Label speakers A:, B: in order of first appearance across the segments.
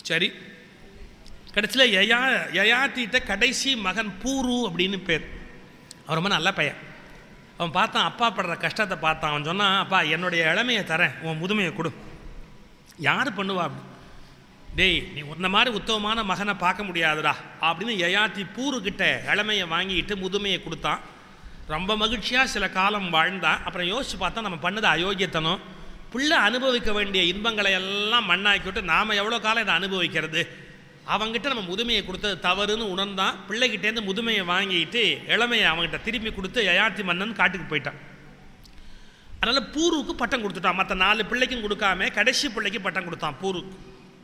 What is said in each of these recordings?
A: சரி கடைசியில் யயா யயாத்திட்ட கடைசி மகன் பூரு அப்படின்னு பேர் அவன் ரொம்ப நல்ல பையன் அவன் பார்த்தான் அப்பா படுற கஷ்டத்தை பார்த்தான் அவன் சொன்னான் அப்பா என்னுடைய இளமையை தரேன் உன் முதுமையை கொடு யார் பண்ணுவா அப்படி டேய் நீ உன்ன மாதிரி உத்தமமான மகனை பார்க்க முடியாதுடா அப்படின்னு யயாத்தி பூருக்கிட்ட இளமையை வாங்கிட்டு முதுமையை கொடுத்தான் ரொம்ப மகிழ்ச்சியாக சில காலம் வாழ்ந்தான் அப்புறம் யோசிச்சு பார்த்தா நம்ம பண்ணது அயோக்கியத்தனம் பிள்ளை அனுபவிக்க வேண்டிய இன்பங்களை எல்லாம் மண்ணாக்கி விட்டு நாம் எவ்வளோ காலம் இதை அனுபவிக்கிறது அவங்ககிட்ட நம்ம முதுமையை கொடுத்தது தவறுன்னு உணர்ந்தான் பிள்ளைகிட்டேருந்து முதுமையை வாங்கிட்டு இளமையை அவங்ககிட்ட திருப்பி கொடுத்து யயாத்தி மன்னன் காட்டுக்கு போயிட்டான் அதனால் பூருக்கு பட்டம் கொடுத்துட்டான் மற்ற நாலு பிள்ளைக்கும் கொடுக்காம கடைசி பிள்ளைக்கு பட்டம் கொடுத்தான் பூருக்கு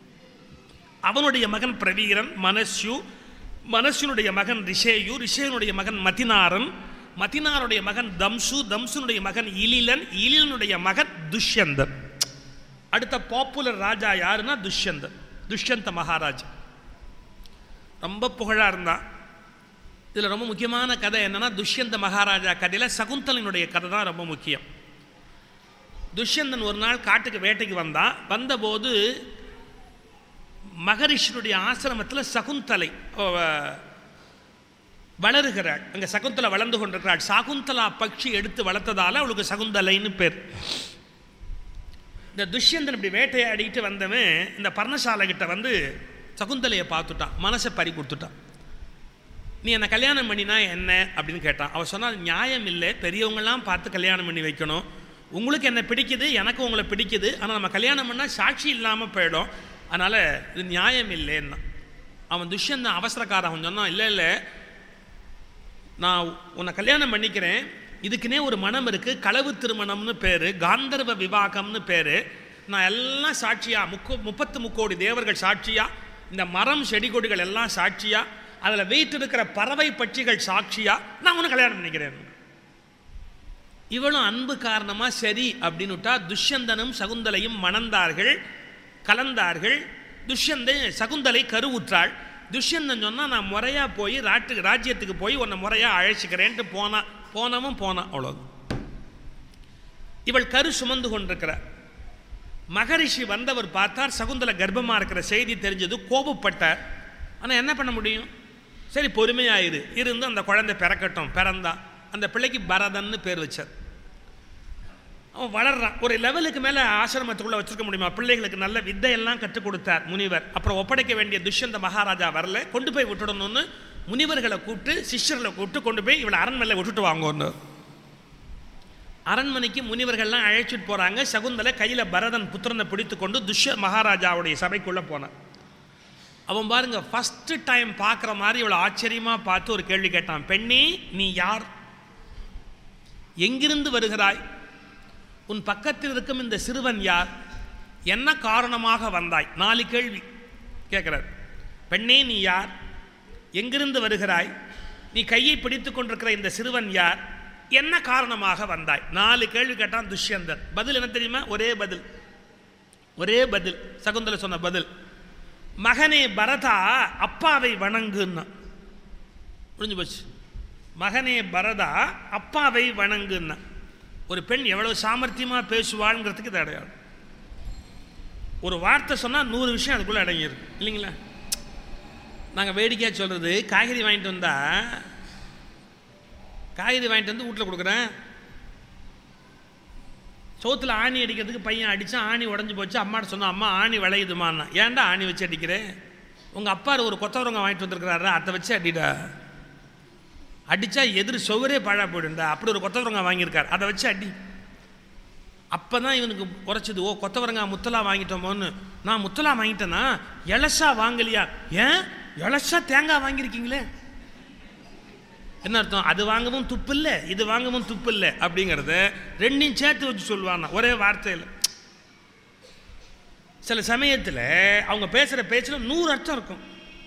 A: அவனுடைய மகன் பிரவீரன் மனஸ்யு மனஸ்யுனுடைய மகன் ரிஷேயு ரிஷேயனுடைய மகன் மதினாரன் மதினாருடைய மகன் தம்சு தம்சுனுடைய மகன் இலிலன் இலிலனுடைய மகன் துஷ்யந்தன் அடுத்த பாப்புலர் ராஜா யாருன்னா துஷ்யந்தன் துஷ்யந்த மகாராஜா ரொம்ப புகழா இருந்தான் இதில் ரொம்ப முக்கியமான கதை என்னன்னா துஷ்யந்த மகாராஜா கதையில் சகுந்தலனுடைய கதை தான் ரொம்ப முக்கியம் துஷ்யந்தன் ஒரு நாள் காட்டுக்கு வேட்டைக்கு வந்தான் வந்தபோது மகரிஷினுடைய ஆசிரமத்தில் சகுந்தலை அவ வளருகிறாள் அங்கே சகுந்தலை வளர்ந்து கொண்டிருக்கிறாள் சகுந்தலா பட்சி எடுத்து வளர்த்ததால அவளுக்கு சகுந்தலைன்னு பேர் இந்த துஷ்யந்தன் இப்படி வேட்டையாடிட்டு வந்தவன் இந்த பர்ணசாலை கிட்ட வந்து சகுந்தலையை பார்த்துட்டான் மனசை பறி கொடுத்துட்டான் நீ என்னை கல்யாணம் பண்ணினா என்ன அப்படின்னு கேட்டான் அவன் சொன்னால் நியாயம் இல்லை பெரியவங்களாம் பார்த்து கல்யாணம் பண்ணி வைக்கணும் உங்களுக்கு என்ன பிடிக்குது எனக்கு உங்களை பிடிக்குது ஆனால் நம்ம கல்யாணம் பண்ணால் சாட்சி இல்லாமல் போயிடும் அதனால் இது நியாயம் இல்லைன்னா அவன் துஷ்யந்தன் அவசரக்காரன் அவன் சொன்னான் இல்லை இல்லை நான் உன்னை கல்யாணம் பண்ணிக்கிறேன் இதுக்குன்னே ஒரு மனம் இருக்குது களவு திருமணம்னு பேர் காந்தர்வ விவாகம்னு பேர் நான் எல்லாம் சாட்சியா முக்கோ முப்பத்து முக்கோடி தேவர்கள் சாட்சியா இந்த மரம் செடி கொடிகள் எல்லாம் சாட்சியா அதில் வைத்திருக்கிற பறவை பட்சிகள் சாட்சியா நான் உன்னை கல்யாணம் பண்ணிக்கிறேன் இவளும் அன்பு காரணமாக சரி அப்படின்னுட்டா துஷ்யந்தனும் சகுந்தலையும் மணந்தார்கள் கலந்தார்கள் துஷ்யந்தன் சகுந்தலை கருவுற்றாள் துஷ்யந்தன் சொன்னால் நான் முறையாக போய் ராட்டு ராஜ்யத்துக்கு போய் உன்னை முறையாக அழைச்சிக்கிறேன்ட்டு போனான் போனவும் போனான் அவ்வளோ இவள் கரு சுமந்து கொண்டிருக்கிறார் மகரிஷி வந்தவர் பார்த்தார் சகுந்தலை கர்ப்பமாக இருக்கிற செய்தி தெரிஞ்சது கோபப்பட்டார் ஆனால் என்ன பண்ண முடியும் சரி பொறுமையாயிரு இருந்து அந்த குழந்தை பிறக்கட்டும் பிறந்தா அந்த பிள்ளைக்கு பரதன்னு பேர் வச்சார் அவன் வளர்றான் ஒரு லெவலுக்கு மேலே ஆசிரமத்துக்குள்ளே வச்சிருக்க முடியுமா பிள்ளைகளுக்கு நல்ல வித்தையெல்லாம் கற்றுக் கொடுத்தார் முனிவர் அப்புறம் ஒப்படைக்க வேண்டிய துஷ்யந்த மகாராஜா வரல கொண்டு போய் விட்டுடணும்னு முனிவர்களை கூப்பிட்டு சிஷ்யர்களை கூப்பிட்டு கொண்டு போய் இவளை அரண்மனையில் விட்டுட்டு வாங்கன்னு அரண்மனைக்கு முனிவர்கள்லாம் அழைச்சிட்டு போகிறாங்க சகுந்தலை கையில் பரதன் புத்திரனை பிடித்து கொண்டு துஷ்ய மகாராஜாவுடைய சபைக்குள்ளே போனான் அவன் பாருங்க ஃபஸ்ட்டு டைம் பார்க்குற மாதிரி இவ்வளோ ஆச்சரியமாக பார்த்து ஒரு கேள்வி கேட்டான் பெண்ணே நீ யார் எங்கிருந்து வருகிறாய் உன் பக்கத்தில் இருக்கும் இந்த சிறுவன் யார் என்ன காரணமாக வந்தாய் நாலு கேள்வி கேட்குறார் பெண்ணே நீ யார் எங்கிருந்து வருகிறாய் நீ கையை பிடித்து கொண்டிருக்கிற இந்த சிறுவன் யார் என்ன காரணமாக வந்தாய் நாலு கேள்வி கேட்டான் துஷ்யந்தன் பதில் என்ன தெரியுமா ஒரே பதில் ஒரே பதில் சகுந்தலை சொன்ன பதில் மகனே பரதா அப்பாவை வணங்குன்னா புரிஞ்சு போச்சு மகனே பரதா அப்பாவை வணங்குன்னா ஒரு பெண் எவ்வளவு சாமர்த்தியமாக பேசுவாள்ங்கிறதுக்கு இது அடையாளம் ஒரு வார்த்தை சொன்னால் நூறு விஷயம் அதுக்குள்ளே அடங்கியிருக்கு இல்லைங்களா நாங்கள் வேடிக்கையாக சொல்கிறது காய்கறி வாங்கிட்டு வந்தா காய்கறி வாங்கிட்டு வந்து வீட்டில் கொடுக்குறேன் சோத்தில் ஆணி அடிக்கிறதுக்கு பையன் அடித்தா ஆணி உடஞ்சி போச்சு அம்மாட்ட சொன்னா அம்மா ஆணி விளையுதுமான்னா ஏன்டா ஆணி வச்சு அடிக்கிறேன் உங்கள் அப்பா ஒரு கொத்தவரங்க வாங்கிட்டு வந்திருக்கிறாரா அதை வச்சு அடிடா அடித்தா எதிர் சுவரே பழா போயிடுண்டா அப்படி ஒரு கொத்தவரங்க வாங்கியிருக்கார் அதை வச்சு அடி அப்போ தான் இவனுக்கு உரைச்சது ஓ கொத்தவரங்காய் முத்தலா வாங்கிட்டோமோன்னு நான் முத்தலா வாங்கிட்டேனா எலசா வாங்கலையா ஏன் எலசா தேங்காய் வாங்கியிருக்கீங்களே என்ன அர்த்தம் அது வாங்கவும் துப்பு இல்லை இது வாங்கவும் துப்பு இல்லை அப்படிங்கிறத ரெண்டையும் சேர்த்து வச்சு சொல்லுவாங்க ஒரே வார்த்தையில் சில சமயத்தில் அவங்க பேசுகிற பேச்சில் நூறு அர்த்தம் இருக்கும்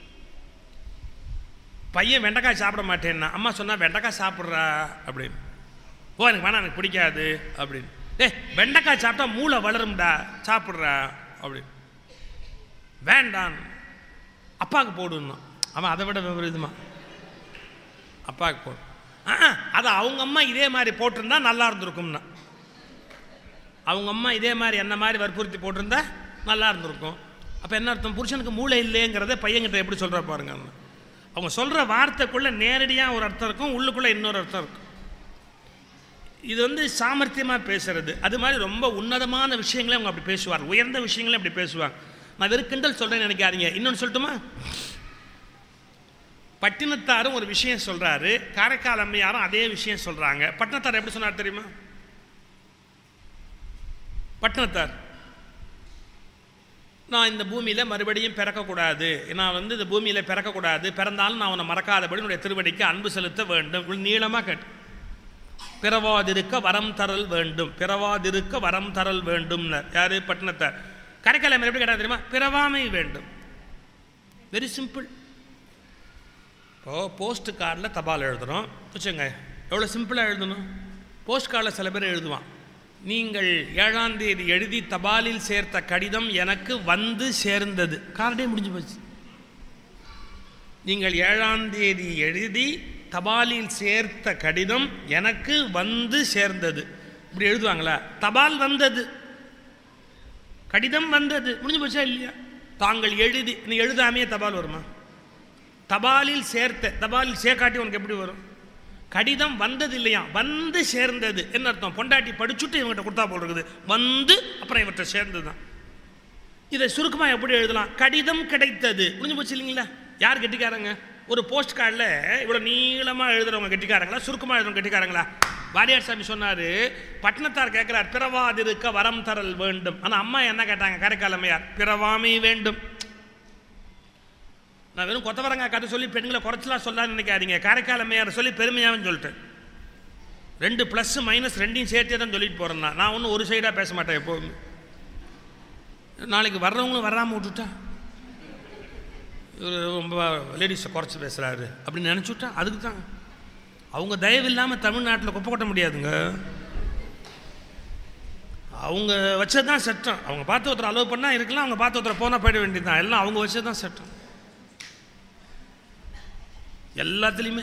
A: பையன் வெண்டைக்காய் சாப்பிட மாட்டேன்னா அம்மா சொன்னால் வெண்டைக்காய் சாப்பிட்றா அப்படின்னு ஓ எனக்கு வேணாம் எனக்கு பிடிக்காது அப்படின்னு ஏ வெண்டைக்காய் சாப்பிட்டா மூளை வளரும்டா சாப்பிட்றா அப்படின்னு வேண்டாம் அப்பாவுக்கு போடுன்னா அவன் அதை விட விபரீதமா அப்பாவுக்கு போடும் ஆ அதை அவங்க அம்மா இதே மாதிரி போட்டிருந்தா நல்லா இருந்திருக்கும்னா அவங்க அம்மா இதே மாதிரி என்ன மாதிரி வற்புறுத்தி போட்டிருந்தா நல்லா இருந்திருக்கும் அப்போ என்ன அர்த்தம் புருஷனுக்கு மூளை இல்லைங்கிறத பையன்கிட்ட எப்படி சொல்கிற பாருங்க அவங்க சொல்கிற வார்த்தைக்குள்ளே நேரடியாக ஒரு அர்த்தம் இருக்கும் உள்ளுக்குள்ளே இன்னொரு அர்த்தம் இருக்கும் இது வந்து சாமர்த்தியமாக பேசுறது அது மாதிரி ரொம்ப உன்னதமான விஷயங்களே அவங்க அப்படி பேசுவார் உயர்ந்த விஷயங்களே அப்படி பேசுவாங்க நான் வெறும் கிண்டல் சொல்கிறேன்னு நினைக்காதீங்க இன்னொன்று சொல்லட்டுமா பட்டினத்தாரும் ஒரு விஷயம் சொல்கிறாரு காரைக்கால் அம்மையாரும் அதே விஷயம் சொல்கிறாங்க பட்டினத்தார் எப்படி சொன்னார் தெரியுமா பட்டினத்தார் நான் இந்த பூமியில் மறுபடியும் பிறக்கக்கூடாது நான் வந்து இந்த பூமியில் பிறக்கக்கூடாது பிறந்தாலும் நான் அவனை மறக்காதபடி என்னுடைய திருவடிக்கு அன்பு செலுத்த வேண்டும் இவ்வளவு நீளமாக கேட்டு பிறவாதிருக்க வரம் தரல் வேண்டும் பிறவாதிருக்க வரம் தரல் வேண்டும்னர் யாரு பட்டினத்தார் கரைக்கால் அம்மையார் எப்படி கேட்டாங்க தெரியுமா பிறவாமை வேண்டும் வெரி சிம்பிள் இப்போது போஸ்ட் கார்டில் தபால் எழுதுகிறோம் வச்சுங்க எவ்வளோ சிம்பிளாக எழுதணும் போஸ்ட் கார்டில் சில பேர் எழுதுவான் நீங்கள் ஏழாம் தேதி எழுதி தபாலில் சேர்த்த கடிதம் எனக்கு வந்து சேர்ந்தது கார்டே முடிஞ்சு போச்சு நீங்கள் ஏழாம் தேதி எழுதி தபாலில் சேர்த்த கடிதம் எனக்கு வந்து சேர்ந்தது இப்படி எழுதுவாங்களா தபால் வந்தது கடிதம் வந்தது முடிஞ்சு போச்சா இல்லையா தாங்கள் எழுதி நீ எழுதாமையே தபால் வருமா தபாலில் சேர்த்த தபாலில் சேர்க்காட்டி உனக்கு எப்படி வரும் கடிதம் வந்தது இல்லையா வந்து சேர்ந்தது என்ன அர்த்தம் பொண்டாட்டி படிச்சுட்டு இவங்ககிட்ட கொடுத்தா போல் இருக்குது வந்து அப்புறம் இவற்றை சேர்ந்தது தான் இதை சுருக்கமாக எப்படி எழுதலாம் கடிதம் கிடைத்தது முடிஞ்சு போச்சு இல்லைங்களா யார் கெட்டிக்காரங்க ஒரு போஸ்ட் கார்டில் இவ்வளோ நீளமாக எழுதுறவங்க கெட்டிக்காரங்களா சுருக்கமாக எழுதுறவங்க கெட்டிக்காரங்களா வாரியார் சாமி சொன்னார் பட்டினத்தார் கேட்குறார் பிறவாதிருக்க வரம் தரல் வேண்டும் ஆனால் அம்மா என்ன கேட்டாங்க காரைக்கால் அம்மையார் பிறவாமை வேண்டும் நான் வெறும் கொத்தவரங்காய் கதை சொல்லி பெண்களை குறைச்சலாம் சொல்லான்னு நினைக்காதீங்க காரைக்கால் அம்மையார் சொல்லி பெருமையாகவும் சொல்லிட்டேன் ரெண்டு ப்ளஸ் மைனஸ் ரெண்டையும் சேர்த்தே தான் சொல்லிட்டு போகிறேன் நான் நான் ஒன்றும் ஒரு சைடாக பேச மாட்டேன் எப்போவுமே நாளைக்கு வர்றவங்களும் வராமல் விட்டுட்டா இவர் ரொம்ப லேடிஸை குறைச்சி பேசுகிறாரு அப்படின்னு நினச்சி அதுக்கு தான் அவங்க தயவு இல்லாமல் தமிழ்நாட்டில் குப்பை கொட்ட முடியாதுங்க அவங்க வச்சது தான் சட்டம் அவங்க பார்த்து ஒருத்தர் அலோவ் பண்ணால் இருக்கலாம் அவங்க பார்த்து ஒருத்தர் போனால் போயிட வேண்டியது தான் எல்லாம் அவங்க வச்சது தான் சட்டம் எல்லாத்துலேயுமே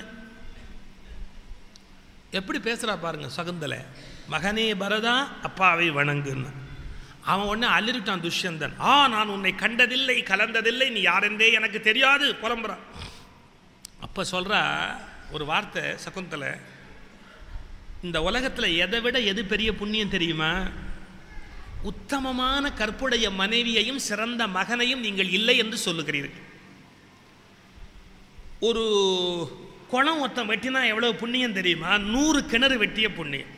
A: எப்படி பேசுகிறா பாருங்க சகுந்தலை மகனே பரதா அப்பாவை வணங்குன்னு அவன் உடனே அலறிட்டான் துஷ்யந்தன் ஆ நான் உன்னை கண்டதில்லை கலந்ததில்லை நீ யாரென்றே எனக்கு தெரியாது புலம்புறான் அப்போ சொல்கிறா ஒரு வார்த்தை சகுந்தலை இந்த உலகத்தில் எதை விட எது பெரிய புண்ணியம் தெரியுமா உத்தமமான கற்புடைய மனைவியையும் சிறந்த மகனையும் நீங்கள் இல்லை என்று சொல்லுகிறீர்கள் ஒரு குளம் ஒருத்தன் வெட்டினா எவ்வளவு புண்ணியம் தெரியுமா நூறு கிணறு வெட்டிய புண்ணியம்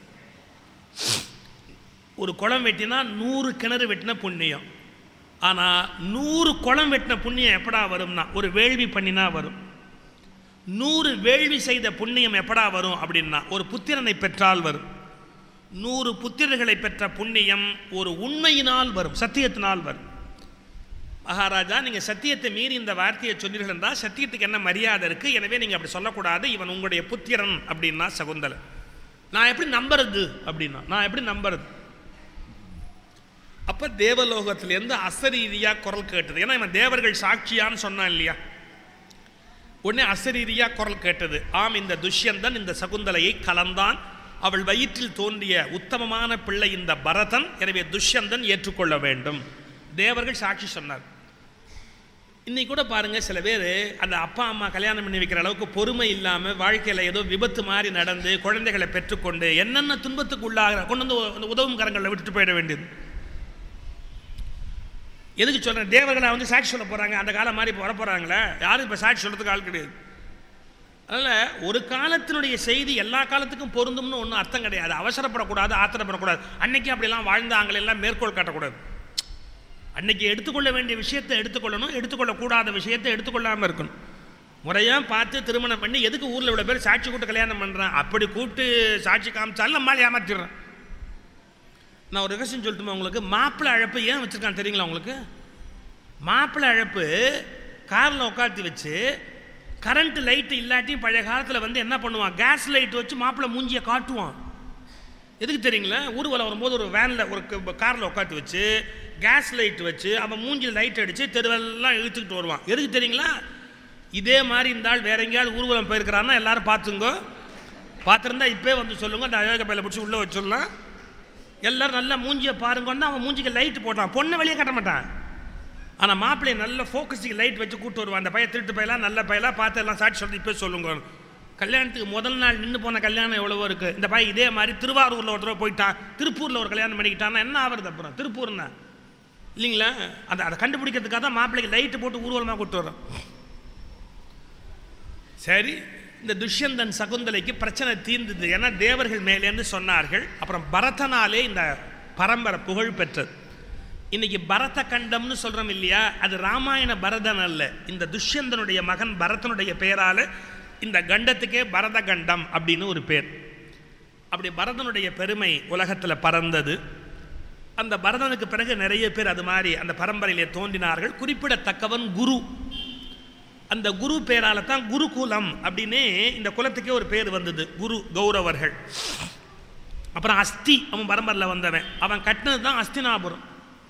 A: ஒரு குளம் வெட்டினா நூறு கிணறு வெட்டின புண்ணியம் ஆனால் நூறு குளம் வெட்டின புண்ணியம் எப்படா வரும்னா ஒரு வேள்வி பண்ணினா வரும் நூறு வேள்வி செய்த புண்ணியம் எப்படா வரும் அப்படின்னா ஒரு புத்திரனை பெற்றால் வரும் நூறு புத்திரர்களை பெற்ற புண்ணியம் ஒரு உண்மையினால் வரும் சத்தியத்தினால் வரும் மகாராஜா நீங்கள் சத்தியத்தை மீறி இந்த வார்த்தையை சொன்னீர்கள் என்றால் சத்தியத்துக்கு என்ன மரியாதை இருக்குது எனவே நீங்கள் அப்படி சொல்லக்கூடாது இவன் உங்களுடைய புத்திரன் அப்படின்னா சகுந்தலை நான் எப்படி நம்புறது அப்படின்னா நான் எப்படி நம்புறது அப்போ தேவலோகத்திலேருந்து அசரீதியாக குரல் கேட்டது ஏன்னா இவன் தேவர்கள் சாட்சியான்னு சொன்னான் இல்லையா உடனே அசரீதியாக குரல் கேட்டது ஆம் இந்த துஷ்யந்தன் இந்த சகுந்தலையை கலந்தான் அவள் வயிற்றில் தோன்றிய உத்தமமான பிள்ளை இந்த பரதன் எனவே துஷ்யந்தன் ஏற்றுக்கொள்ள வேண்டும் தேவர்கள் சாட்சி சொன்னார் இன்னைக்கு கூட பாருங்க சில பேர் அந்த அப்பா அம்மா கல்யாணம் பண்ணி வைக்கிற அளவுக்கு பொறுமை இல்லாமல் வாழ்க்கையில் ஏதோ விபத்து மாதிரி நடந்து குழந்தைகளை பெற்றுக்கொண்டு என்னென்ன துன்பத்துக்கு உள்ளாகிற கொண்டு வந்து அந்த உதவும் கரங்களில் விட்டுட்டு போயிட வேண்டியது எதுக்கு சொல்கிறேன் தேவர்களை வந்து சாட்சி சொல்ல போகிறாங்க அந்த காலம் மாதிரி இப்போ வர போகிறாங்களே யாரும் இப்போ சாட்சி சொல்கிறதுக்கு ஆள் கிடையாது அதனால் ஒரு காலத்தினுடைய செய்தி எல்லா காலத்துக்கும் பொருந்தும்னு ஒன்றும் அர்த்தம் கிடையாது அவசரப்படக்கூடாது ஆத்திரப்படக்கூடாது அன்னைக்கு அப்படிலாம் வாழ்ந்தாங்களே எல்லாம் மேற்கோள் காட்டக்கூடாது அன்னைக்கு எடுத்துக்கொள்ள வேண்டிய விஷயத்தை எடுத்துக்கொள்ளணும் எடுத்துக்கொள்ளக்கூடாத விஷயத்தை எடுத்துக்கொள்ளாமல் இருக்கணும் முறையாக பார்த்து திருமணம் பண்ணி எதுக்கு ஊரில் இவ்வளோ பேர் சாட்சி கூட்டு கல்யாணம் பண்ணுறேன் அப்படி கூப்பிட்டு சாட்சி காமிச்சாலும் நம்மளால் ஏமாற்றிடுறேன் நான் ஒரு ரகசியம் சொல்லட்டுமா உங்களுக்கு மாப்பிள்ளை அழைப்பு ஏன் வச்சுருக்கான் தெரியுங்களா உங்களுக்கு மாப்பிள்ளை அழைப்பு காரில் உட்காந்து வச்சு கரண்ட் லைட்டு இல்லாட்டி பழைய காலத்தில் வந்து என்ன பண்ணுவான் கேஸ் லைட் வச்சு மாப்பிள்ளை மூஞ்சியை காட்டுவான் எதுக்கு தெரியுங்களா ஊர்வலம் வரும்போது ஒரு வேனில் ஒரு காரில் உட்காந்து வச்சு கேஸ் லைட் வச்சு அவன் மூஞ்சில் லைட் அடித்து தெருவெல்லாம் இழுத்துக்கிட்டு வருவான் எதுக்கு தெரியுங்களா இதே மாதிரி இந்த ஆள் வேற எங்கேயாவது ஊர்வலம் போயிருக்கிறான்னா எல்லாரும் பார்த்துங்க பார்த்துருந்தா இப்போயே வந்து சொல்லுங்க அந்த அயோக பையில பிடிச்சி உள்ளே வச்சிடலாம் எல்லாரும் நல்லா மூஞ்சியை பாருங்கன்னா அவன் மூஞ்சிக்கு லைட் போட்டான் பொண்ணை வெளியே கட்ட மாட்டான் ஆனால் மாப்பிள்ளையை நல்ல ஃபோக்கஸுக்கு லைட் வச்சு கூட்டு வருவான் அந்த பையன் திருட்டு பையலாம் நல்ல பையலா பார்த்து எல்லாம் சாட்சி சொல்லி இப்போ சொல்லுங்க கல்யாணத்துக்கு முதல் நாள் நின்று போன கல்யாணம் எவ்வளவோ இருக்குது இந்த பையன் இதே மாதிரி திருவாரூரில் ஒரு தடவை போயிட்டான் திருப்பூரில் ஒரு கல்யாணம் பண்ணிக்கிட்டான்னா என்ன ஆகுறது அப்புறம் திருப்பூர்னா இல்லைங்களா அதை அதை கண்டுபிடிக்கிறதுக்காக தான் மாப்பிள்ளைக்கு லைட்டு போட்டு ஊர்வலமாக கூட்டு வரோம் சரி இந்த துஷ்யந்தன் சகுந்தலைக்கு பிரச்சனை தீர்ந்தது ஏன்னா தேவர்கள் மேலேருந்து சொன்னார்கள் அப்புறம் பரதனாலே இந்த பரம்பரை புகழ் பெற்றது இன்னைக்கு பரத கண்டம்னு சொல்றோம் இல்லையா அது ராமாயண பரதன் அல்ல இந்த துஷ்யந்தனுடைய மகன் பரதனுடைய பெயரால இந்த கண்டத்துக்கே பரத கண்டம் அப்படின்னு ஒரு பேர் அப்படி பரதனுடைய பெருமை உலகத்தில் பறந்தது அந்த பரதனுக்கு பிறகு நிறைய பேர் அது மாதிரி அந்த பரம்பரையிலே தோன்றினார்கள் குறிப்பிடத்தக்கவன் குரு அந்த குரு பேரால தான் குருகுலம் அப்படின்னு இந்த குலத்துக்கே ஒரு பேர் வந்தது குரு கௌரவர்கள் அப்புறம் அஸ்தி அவன் பரம்பரையில் வந்தவன் அவன் கட்டினது தான் அஸ்தினாபுரம்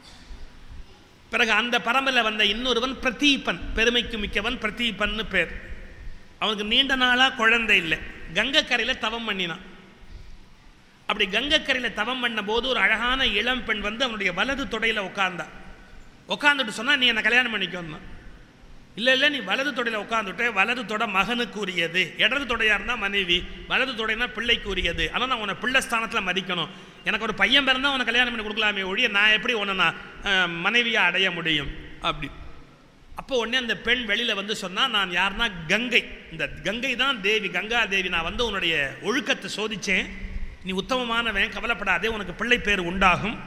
A: பிறகு அந்த பரம்பரையில் வந்த இன்னொருவன் பிரதீபன் பெருமைக்கு மிக்கவன் பிரதீபன்னு பேர் அவனுக்கு நீண்ட நாளாக குழந்தை இல்லை கங்கைக்கரையில் தவம் பண்ணினான் அப்படி கங்கைக்கரையில் தவம் பண்ண போது ஒரு அழகான இளம் பெண் வந்து அவனுடைய வலது தொடையில் உட்கார்ந்தா உட்காந்துட்டு சொன்னா நீ என்னை கல்யாணம் பண்ணிக்கணும் இல்லை இல்லை நீ வலது தொடையில் உட்காந்துட்டு வலது தொடை மகனுக்கு உரியது இடது தொடையாக இருந்தால் மனைவி வலது தொடைனா பிள்ளைக்கு உரியது ஆனால் நான் உன்னை பிள்ளை ஸ்தானத்தில் மதிக்கணும் எனக்கு ஒரு பையன் பிறந்தா உனக்கு கல்யாணம் பண்ணி கொடுக்கலாமே ஒழிய நான் எப்படி உன்னை நான் அஹ், மனைவியா அடைய முடியும் அப்படி அப்போ உடனே அந்த பெண் வெளியில் வந்து சொன்னா நான் யாருன்னா கங்கை இந்த கங்கை தான் தேவி கங்கா தேவி நான் வந்து உன்னுடைய ஒழுக்கத்தை சோதிச்சேன் நீ உத்தமமானவன் கவலைப்படாதே உனக்கு பிள்ளை பேர் உண்டாகும்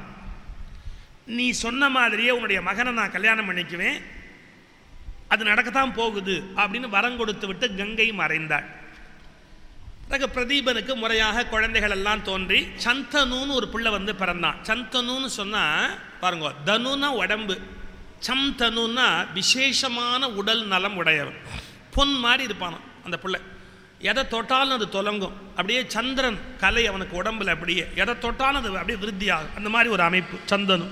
A: நீ சொன்ன மாதிரியே உன்னுடைய மகனை நான் கல்யாணம் பண்ணிக்குவேன் அது நடக்கத்தான் போகுது அப்படின்னு வரம் கொடுத்து விட்டு கங்கை மறைந்தாள் பிறகு பிரதீபனுக்கு முறையாக குழந்தைகள் எல்லாம் தோன்றி சந்தனுன்னு ஒரு பிள்ளை வந்து பிறந்தான் சந்தனுன்னு சொன்னா பாருங்க தனுனா உடம்பு சந்தனுன்னா விசேஷமான உடல் நலம் உடையவன் பொன் மாதிரி இருப்பானாம் அந்த பிள்ளை எதை தொட்டாலும் அது தொலங்கும் அப்படியே சந்திரன் கலை அவனுக்கு உடம்புல அப்படியே எதை தொட்டாலும் அது அப்படியே விருத்தியாகும் அந்த மாதிரி ஒரு அமைப்பு சந்தனு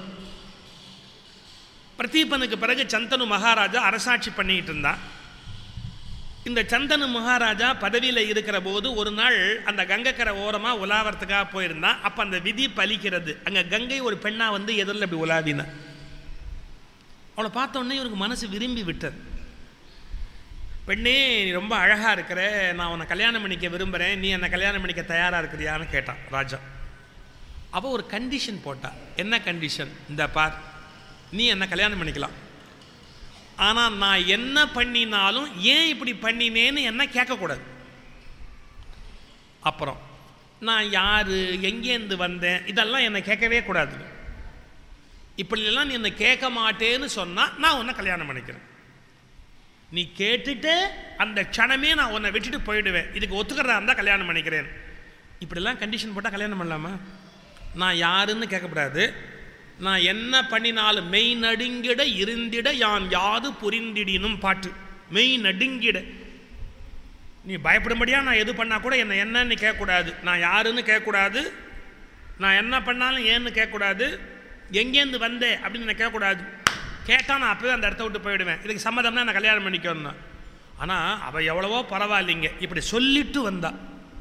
A: பிரதீபனுக்கு பிறகு சந்தனு மகாராஜா அரசாட்சி பண்ணிட்டு இருந்தான் இந்த சந்தனு மகாராஜா பதவியில் இருக்கிற போது ஒரு நாள் அந்த கங்கைக்கரை ஓரமாக உலாவறதுக்காக போயிருந்தான் அப்போ அந்த விதி பலிக்கிறது அங்கே கங்கை ஒரு பெண்ணாக வந்து எதிரில் இப்படி உலாவினா அவளை பார்த்த உடனே இவருக்கு மனசு விரும்பி விட்டது பெண்ணே நீ ரொம்ப அழகாக இருக்கிற நான் உன்னை கல்யாணம் பண்ணிக்க விரும்புகிறேன் நீ என்னை கல்யாணம் பண்ணிக்க தயாராக இருக்கிறியான்னு கேட்டான் ராஜா அவள் ஒரு கண்டிஷன் போட்டா என்ன கண்டிஷன் இந்த பார் நீ என்ன கல்யாணம் பண்ணிக்கலாம் ஆனால் நான் என்ன பண்ணினாலும் ஏன் இப்படி பண்ணினேன்னு என்ன கேட்கக்கூடாது அப்புறம் நான் யார் எங்கேருந்து வந்தேன் இதெல்லாம் என்னை கேட்கவே கூடாது இப்படியெல்லாம் நீ என்னை கேட்க மாட்டேன்னு சொன்னால் நான் உன்னை கல்யாணம் பண்ணிக்கிறேன் நீ கேட்டுட்டு அந்த க்ஷணமே நான் உன்னை விட்டுட்டு போயிடுவேன் இதுக்கு ஒத்துக்கிறதா இருந்தால் கல்யாணம் பண்ணிக்கிறேன் இப்படிலாம் கண்டிஷன் போட்டால் கல்யாணம் பண்ணலாமா நான் யாருன்னு கேட்கக்கூடாது நான் என்ன பண்ணினாலும் மெய் நடுங்கிட இருந்திட யான் யாது புரிந்திடினும் பாட்டு மெய் நடுங்கிட நீ பயப்படும்படியா நான் எது பண்ணால் கூட என்னை என்னன்னு கேட்கக்கூடாது நான் யாருன்னு கேட்கக்கூடாது நான் என்ன பண்ணாலும் ஏன்னு கேட்கக்கூடாது எங்கேருந்து வந்தேன் அப்படின்னு நான் கேட்கக்கூடாது கேட்டால் நான் அப்போவே அந்த இடத்த விட்டு போயிடுவேன் இதுக்கு சம்மதம்னா நான் கல்யாணம் பண்ணிக்கணும் ஆனால் அவள் எவ்வளவோ பரவாயில்லைங்க இப்படி சொல்லிட்டு வந்தா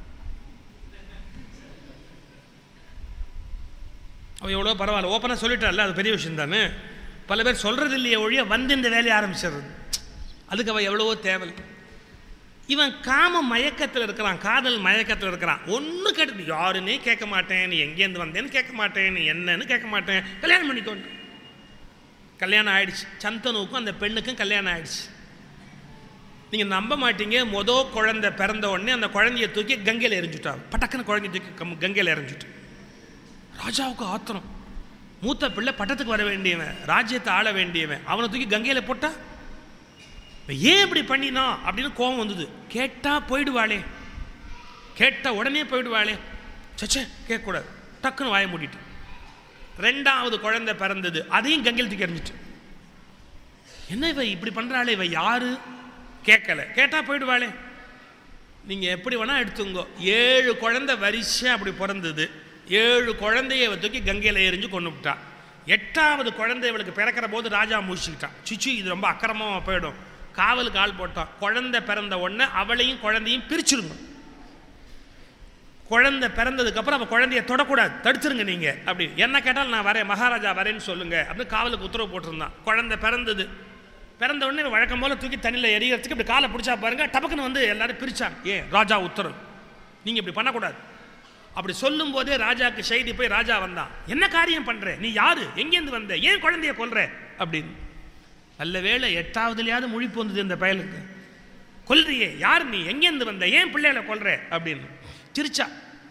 A: அவள் எவ்வளோ பரவாயில்ல ஓப்பனாக சொல்லிட்டால அது பெரிய விஷயம் தானே பல பேர் சொல்கிறது இல்லையே ஒழிய வந்து இந்த வேலையை ஆரம்பிச்சிடுறது அதுக்கு அவள் எவ்வளவோ தேவை இவன் காம மயக்கத்தில் இருக்கிறான் காதல் மயக்கத்தில் இருக்கிறான் ஒன்று கேட்டு யாருன்னே கேட்க மாட்டேன் நீ எங்கேருந்து வந்தேன்னு கேட்க மாட்டேன் நீ என்னன்னு கேட்க மாட்டேன் கல்யாணம் பண்ணிக்கோண்டு கல்யாணம் ஆயிடுச்சு சந்தனுக்கும் அந்த பெண்ணுக்கும் கல்யாணம் ஆயிடுச்சு நீங்கள் நம்ப மாட்டீங்க மொதல் குழந்தை பிறந்த உடனே அந்த குழந்தைய தூக்கி கங்கையில் எரிஞ்சுட்டாங்க பட்டக்குன்னு குழந்தைய தூக்கி கம் கங்கையில் எரிஞ்சுட்டு ராஜாவுக்கு ஆத்திரம் மூத்த பிள்ளை பட்டத்துக்கு வர வேண்டியவன் ராஜ்யத்தை ஆள வேண்டியவன் அவனை தூக்கி கங்கையில் போட்டா இவன் ஏன் இப்படி பண்ணினா அப்படின்னு கோபம் வந்தது கேட்டா போயிடுவாளே கேட்ட உடனே போயிடுவாளே சச்சே கேட்கக்கூடாது டக்குன்னு வாய மூடிட்டு ரெண்டாவது குழந்தை பிறந்தது அதையும் கங்கையில் தூக்கி எறிஞ்சிட்டு என்ன இவ இப்படி பண்றாளே இவ யாரு கேட்கல கேட்டா போயிடுவாளே நீங்க எப்படி வேணா எடுத்துங்கோ ஏழு குழந்தை வரிசையா அப்படி பிறந்தது ஏழு குழந்தைய இவ தூக்கி கங்கையில் எரிஞ்சு கொண்டு விட்டா எட்டாவது குழந்தை இவளுக்கு பிறக்கிற போது ராஜா முடிச்சுக்கிட்டான் சிச்சு இது ரொம்ப அக்கிரமமாக போயிடும் காவலுக்கு ஆள் போட்டான் குழந்தை பிறந்த உடனே அவளையும் குழந்தையும் பிரிச்சிருங்க குழந்தை பிறந்ததுக்கப்புறம் அவள் குழந்தைய தொடக்கூடாது தடுத்துருங்க நீங்கள் அப்படி என்ன கேட்டாலும் நான் வரேன் மகாராஜா வரேன்னு சொல்லுங்க அப்படின்னு காவலுக்கு உத்தரவு போட்டிருந்தான் குழந்தை பிறந்தது பிறந்த உடனே இவன் வழக்கம் போல தூக்கி தண்ணியில் எரியறதுக்கு இப்படி காலை பிடிச்சா பாருங்க டபக்குன்னு வந்து எல்லாரும் பிரிச்சாங்க ஏன் ராஜா உத்தரவு நீங்கள் இப்படி பண்ணக்கூடாது அப்படி சொல்லும் போதே ராஜாக்கு செய்தி போய் ராஜா வந்தான் என்ன காரியம் பண்ற நீ யாரு எங்கேருந்து வந்த ஏன் குழந்தைய கொல்ற அப்படின்னு நல்ல வேளை எட்டாவதுலையாவது முழிப்பு வந்தது இந்த பயலுக்கு கொல்றியே யார் நீ எங்கேருந்து வந்த ஏன் பிள்ளைகளை கொல்ற அப்படின்னு சிரிச்சா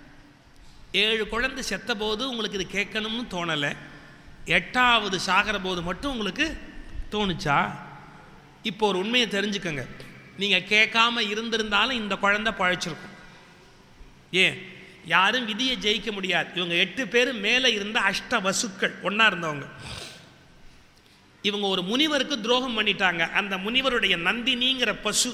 A: ஏழு குழந்தை செத்த போது உங்களுக்கு இது கேட்கணும்னு தோணலை எட்டாவது சாகிற போது மட்டும் உங்களுக்கு தோணுச்சா இப்போ ஒரு உண்மையை தெரிஞ்சுக்கங்க நீங்கள் கேட்காம இருந்திருந்தாலும் இந்த குழந்தை பழைச்சிருக்கும் ஏன் யாரும் விதியை ஜெயிக்க முடியாது இவங்க எட்டு பேர் மேலே இருந்த அஷ்ட வசுக்கள் ஒன்றா இருந்தவங்க இவங்க ஒரு முனிவருக்கு துரோகம் பண்ணிட்டாங்க அந்த முனிவருடைய நந்தினிங்கிற பசு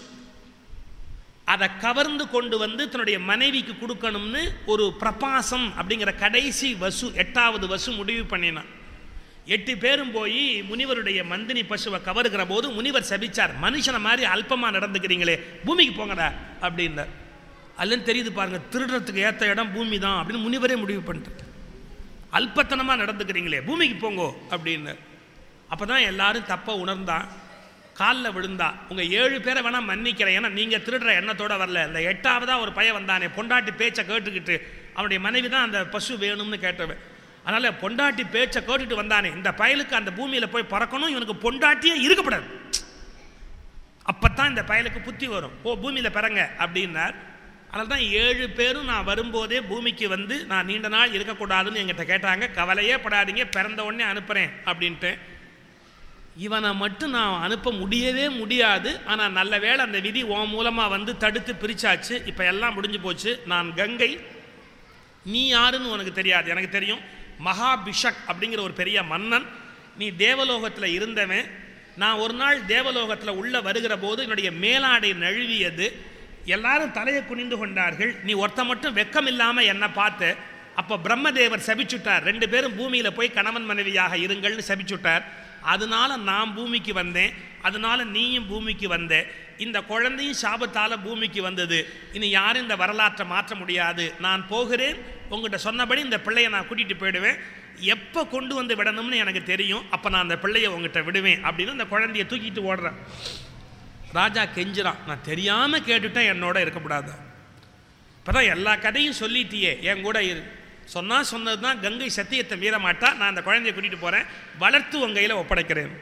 A: அதை கவர்ந்து கொண்டு வந்து தன்னுடைய மனைவிக்கு கொடுக்கணும்னு ஒரு பிரபாசம் அப்படிங்கிற கடைசி வசு எட்டாவது வசு முடிவு பண்ணினான் எட்டு பேரும் போய் முனிவருடைய மந்தினி பசுவை கவருகிற போது முனிவர் சபிச்சார் மனுஷனை மாதிரி அல்பமாக நடந்துக்கிறீங்களே பூமிக்கு போங்கடா அப்படின்னார் அதுலேருந்து தெரியுது பாருங்க திருடுறதுக்கு ஏற்ற இடம் பூமி தான் அப்படின்னு முனிவரே முடிவு பண்ணிட்டு அல்பத்தனமாக நடந்துக்கிறீங்களே பூமிக்கு போங்கோ அப்படின்னார் அப்போ தான் எல்லாரும் தப்பை உணர்ந்தான் காலில் விழுந்தா உங்கள் ஏழு பேரை வேணால் மன்னிக்கிறேன் ஏன்னா நீங்கள் திருடுற எண்ணத்தோட வரல இந்த எட்டாவதாக ஒரு பையன் வந்தானே பொண்டாட்டி பேச்சை கேட்டுக்கிட்டு அவனுடைய மனைவி தான் அந்த பசு வேணும்னு கேட்டவன் அதனால் பொண்டாட்டி பேச்சை கேட்டுட்டு வந்தானே இந்த பயலுக்கு அந்த பூமியில் போய் பறக்கணும் இவனுக்கு பொண்டாட்டியே இருக்கப்படாது அப்பத்தான் இந்த பயலுக்கு புத்தி வரும் ஓ பூமியில் பிறங்க அப்படின்னார் அதனால தான் ஏழு பேரும் நான் வரும்போதே பூமிக்கு வந்து நான் நீண்ட நாள் இருக்கக்கூடாதுன்னு என்கிட்ட கேட்டாங்க கவலையே படாதீங்க பிறந்த உடனே அனுப்புகிறேன் அப்படின்ட்டு இவனை மட்டும் நான் அனுப்ப முடியவே முடியாது ஆனால் நல்ல வேளை அந்த விதி உன் மூலமாக வந்து தடுத்து பிரிச்சாச்சு இப்போ எல்லாம் முடிஞ்சு போச்சு நான் கங்கை நீ யாருன்னு உனக்கு தெரியாது எனக்கு தெரியும் மகாபிஷக் அப்படிங்கிற ஒரு பெரிய மன்னன் நீ தேவலோகத்தில் இருந்தவன் நான் ஒரு நாள் தேவலோகத்தில் உள்ள வருகிற போது என்னுடைய மேலாடை நழுவியது எல்லாரும் தலையை குனிந்து கொண்டார்கள் நீ ஒருத்த மட்டும் வெக்கம் இல்லாமல் என்னை பார்த்து அப்போ பிரம்மதேவர் சபிச்சுட்டார் ரெண்டு பேரும் பூமியில் போய் கணவன் மனைவியாக இருங்கள்னு சபிச்சுட்டார் அதனால நான் பூமிக்கு வந்தேன் அதனால நீயும் பூமிக்கு வந்த இந்த குழந்தையும் சாபத்தால் பூமிக்கு வந்தது இனி யாரும் இந்த வரலாற்றை மாற்ற முடியாது நான் போகிறேன் உங்கள்கிட்ட சொன்னபடி இந்த பிள்ளையை நான் கூட்டிகிட்டு போயிடுவேன் எப்போ கொண்டு வந்து விடணும்னு எனக்கு தெரியும் அப்போ நான் அந்த பிள்ளையை உங்ககிட்ட விடுவேன் அப்படின்னு அந்த குழந்தைய தூக்கிட்டு ஓடுறேன் ராஜா கெஞ்சுறான் நான் தெரியாமல் கேட்டுட்டேன் என்னோட இருக்கக்கூடாது இப்போ தான் எல்லா கதையும் சொல்லிட்டியே என் கூட இரு சொன்னால் சொன்னது தான் கங்கை சத்தியத்தை மீற மாட்டா நான் அந்த குழந்தைய கூட்டிகிட்டு போகிறேன் வளர்த்து உன் கையில் ஒப்படைக்கிறேன்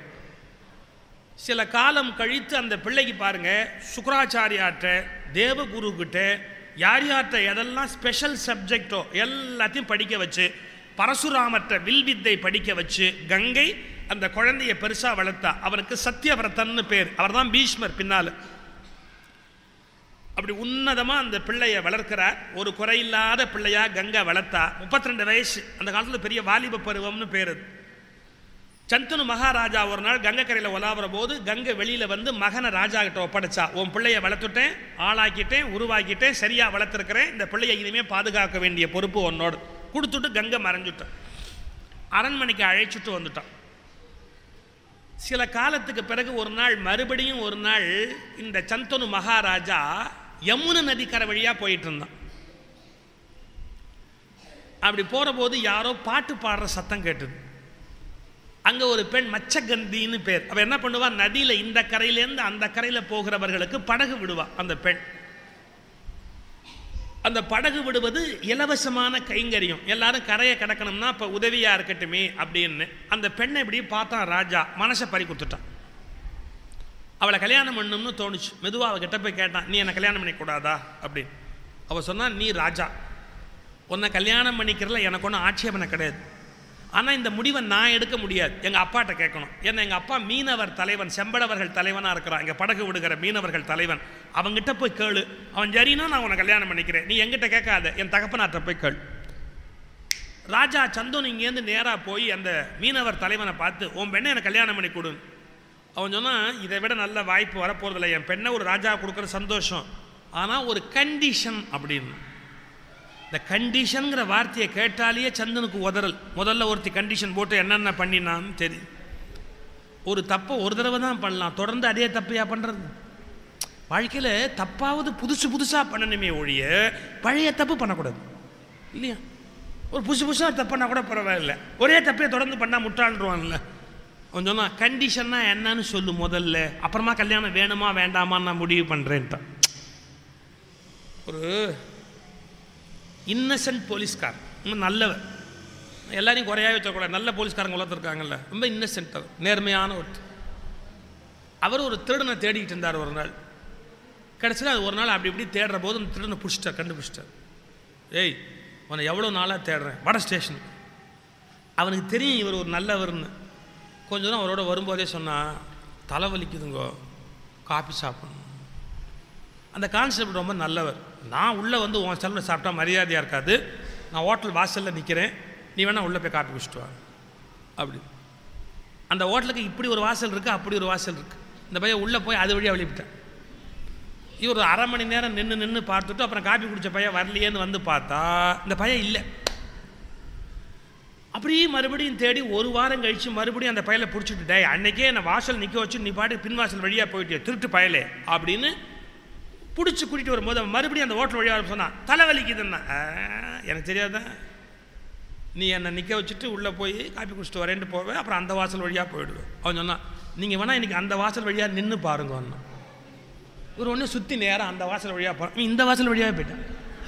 A: சில காலம் கழித்து அந்த பிள்ளைக்கு பாருங்க சுக்கராச்சாரியார்கிட்ட தேவகுருக்கிட்ட யார் யார்கிட்ட எதெல்லாம் ஸ்பெஷல் சப்ஜெக்டோ எல்லாத்தையும் படிக்க வச்சு பரசுராமற்ற வில்வித்தை படிக்க வச்சு கங்கை அந்த குழந்தைய பெருசாக வளர்த்தா அவருக்கு சத்தியவிரதன்னு பேர் அவர் தான் பீஷ்மர் பின்னால் அப்படி உன்னதமாக அந்த பிள்ளையை வளர்க்கிறார் ஒரு குறையில்லாத பிள்ளையா கங்கை வளர்த்தா 32 வயசு அந்த காலத்தில் பெரிய வாலிப பருவம்னு பேர் அது சந்தனு மகாராஜா ஒரு நாள் கங்கை கரையில் உலாவுற போது கங்கை வெளியில் வந்து மகனை ராஜா கிட்ட ஒப்படைச்சா உன் பிள்ளைய வளர்த்துட்டேன் ஆளாக்கிட்டேன் உருவாக்கிட்டேன் சரியாக வளர்த்துருக்கிறேன் இந்த பிள்ளையை இனிமேல் பாதுகாக்க வேண்டிய பொறுப்பு உன்னோடு கொடுத்துட்டு கங்கை மறைஞ்சுட்டான் அரண்மனைக்கு அழைச்சிட்டு வந்துட்டான் சில காலத்துக்கு பிறகு ஒரு நாள் மறுபடியும் ஒரு நாள் இந்த சந்தனு மகாராஜா யமுனை நதிக்கரை வழியாக போயிட்டு இருந்தான் அப்படி போகிற போது யாரோ பாட்டு பாடுற சத்தம் கேட்டது அங்கே ஒரு பெண் மச்சகந்தின்னு பேர் அவள் என்ன பண்ணுவா நதியில் இந்த கரையிலேருந்து அந்த கரையில் போகிறவர்களுக்கு படகு விடுவா அந்த பெண் அந்த படகு விடுவது இலவசமான கைங்கரியம் எல்லாரும் கரையை கடக்கணும்னா இப்போ உதவியாக இருக்கட்டுமே அப்படின்னு அந்த பெண்ணை இப்படி பார்த்தான் ராஜா மனசை பறி கொடுத்துட்டான் அவளை கல்யாணம் பண்ணணும்னு தோணுச்சு மெதுவாக அவகிட்ட போய் கேட்டான் நீ என்னை கல்யாணம் பண்ணிக்கூடாதா அப்படின்னு அவள் சொன்னா நீ ராஜா உன்னை கல்யாணம் பண்ணிக்கிறதுல எனக்கு ஒன்றும் ஆட்சேபனை கிடையாது ஆனால் இந்த முடிவை நான் எடுக்க முடியாது எங்கள் அப்பாட்ட கேட்கணும் ஏன்னா எங்கள் அப்பா மீனவர் தலைவன் செம்படவர்கள் தலைவனாக இருக்கிறான் இங்கே படகு விடுகிற மீனவர்கள் தலைவன் அவங்ககிட்ட போய் கேளு அவன் சரின்னா நான் உன்னை கல்யாணம் பண்ணிக்கிறேன் நீ எங்கிட்ட கேட்காத என் தகப்பனார்ட்ட போய் கேளு ராஜா சந்தோன் இங்கேருந்து நேராக போய் அந்த மீனவர் தலைவனை பார்த்து உன் பெண்ணை எனக்கு கல்யாணம் பண்ணி கொடு அவன் சொன்னான் இதை விட நல்ல வாய்ப்பு வரப்போகிறதில்ல என் பெண்ணை ஒரு ராஜா கொடுக்குற சந்தோஷம் ஆனால் ஒரு கண்டிஷன் அப்படின்னு இந்த கண்டிஷனுங்கிற வார்த்தையை கேட்டாலேயே சந்தனுக்கு உதறல் முதல்ல ஒருத்தி கண்டிஷன் போட்டு என்னென்ன பண்ணினான்னு தெரியும் ஒரு தப்பை ஒரு தடவை தான் பண்ணலாம் தொடர்ந்து அதே தப்பையா பண்ணுறது வாழ்க்கையில் தப்பாவது புதுசு புதுசாக பண்ணணுமே ஒழிய பழைய தப்பு பண்ணக்கூடாது இல்லையா ஒரு புதுசு புதுசாக தப்புனா கூட பரவாயில்ல ஒரே தப்பே தொடர்ந்து பண்ணால் முட்டாள்ருவான்ல அவன் சொன்னான் கண்டிஷன்னா என்னன்னு சொல்லு முதல்ல அப்புறமா கல்யாணம் வேணுமா வேண்டாமான்னு நான் முடிவு பண்ணுறேன்ட்டான் ஒரு இன்னசென்ட் போலீஸ்கார் ரொம்ப நல்லவர் எல்லாரையும் குறையாவே வச்சக்கூடாது நல்ல போலீஸ்காரங்க வளர்த்துருக்காங்கல்ல ரொம்ப இன்னசென்ட் நேர்மையான ஒருத்தர் அவர் ஒரு திருடனை தேடிக்கிட்டு இருந்தார் ஒரு நாள் கடைசியில் அது ஒரு நாள் அப்படி இப்படி தேடுற போது அந்த திருடனை பிடிச்சிட்டார் கண்டுபிடிச்சிட்டார் ஏய் உன்னை எவ்வளோ நாளாக தேடுறேன் வட ஸ்டேஷன் அவனுக்கு தெரியும் இவர் ஒரு நல்லவர்னு கொஞ்ச நேரம் அவரோட வரும்போதே சொன்னால் தலைவலிக்குதுங்கோ காப்பி சாப்பிடணும் அந்த கான்ஸ்டபிள் ரொம்ப நல்லவர் நான் உள்ளே வந்து உன் செலவில் சாப்பிட்டா மரியாதையாக இருக்காது நான் ஹோட்டல் வாசலில் நிற்கிறேன் நீ வேணால் உள்ளே போய் காப்பி குடிச்சிட்டு வா அப்படி அந்த ஹோட்டலுக்கு இப்படி ஒரு வாசல் இருக்குது அப்படி ஒரு வாசல் இருக்குது இந்த பையன் உள்ளே போய் அது வழியாக வெளியிட்டான் இவர் ஒரு அரை மணி நேரம் நின்று நின்று பார்த்துட்டு அப்புறம் காப்பி குடித்த பையன் வரலையேன்னு வந்து பார்த்தா இந்த பையன் இல்லை அப்படியே மறுபடியும் தேடி ஒரு வாரம் கழித்து மறுபடியும் அந்த பயலை பிடிச்சிட்டு டேய் அன்னைக்கே என்னை வாசல் நிற்க வச்சு நீ பாட்டு பின்வாசல் வழியாக போயிட்டே திருட்டு பயலே அப்படின்னு பிடிச்சி கூட்டிகிட்டு வரும்போது அவன் மறுபடியும் அந்த ஹோட்டல் வழியாக சொன்னான் தலைவலிக்குதுன்னா "ஆ, எனக்கு தெரியாதா நீ என்னை நிற்க வச்சுட்டு உள்ளே போய் காப்பி குடிச்சிட்டு வரேன்ட்டு போவேன் அப்புறம் அந்த வாசல் வழியாக போயிடுவேன் அவன் சொன்னான் நீங்கள் வேணால் இன்றைக்கி அந்த வாசல் வழியாக நின்று பாருங்க அண்ணா ஒரு ஒன்று சுற்றி நேரம் அந்த வாசல் வழியாக போகிறேன் இந்த வாசல் வழியாக போயிட்டேன்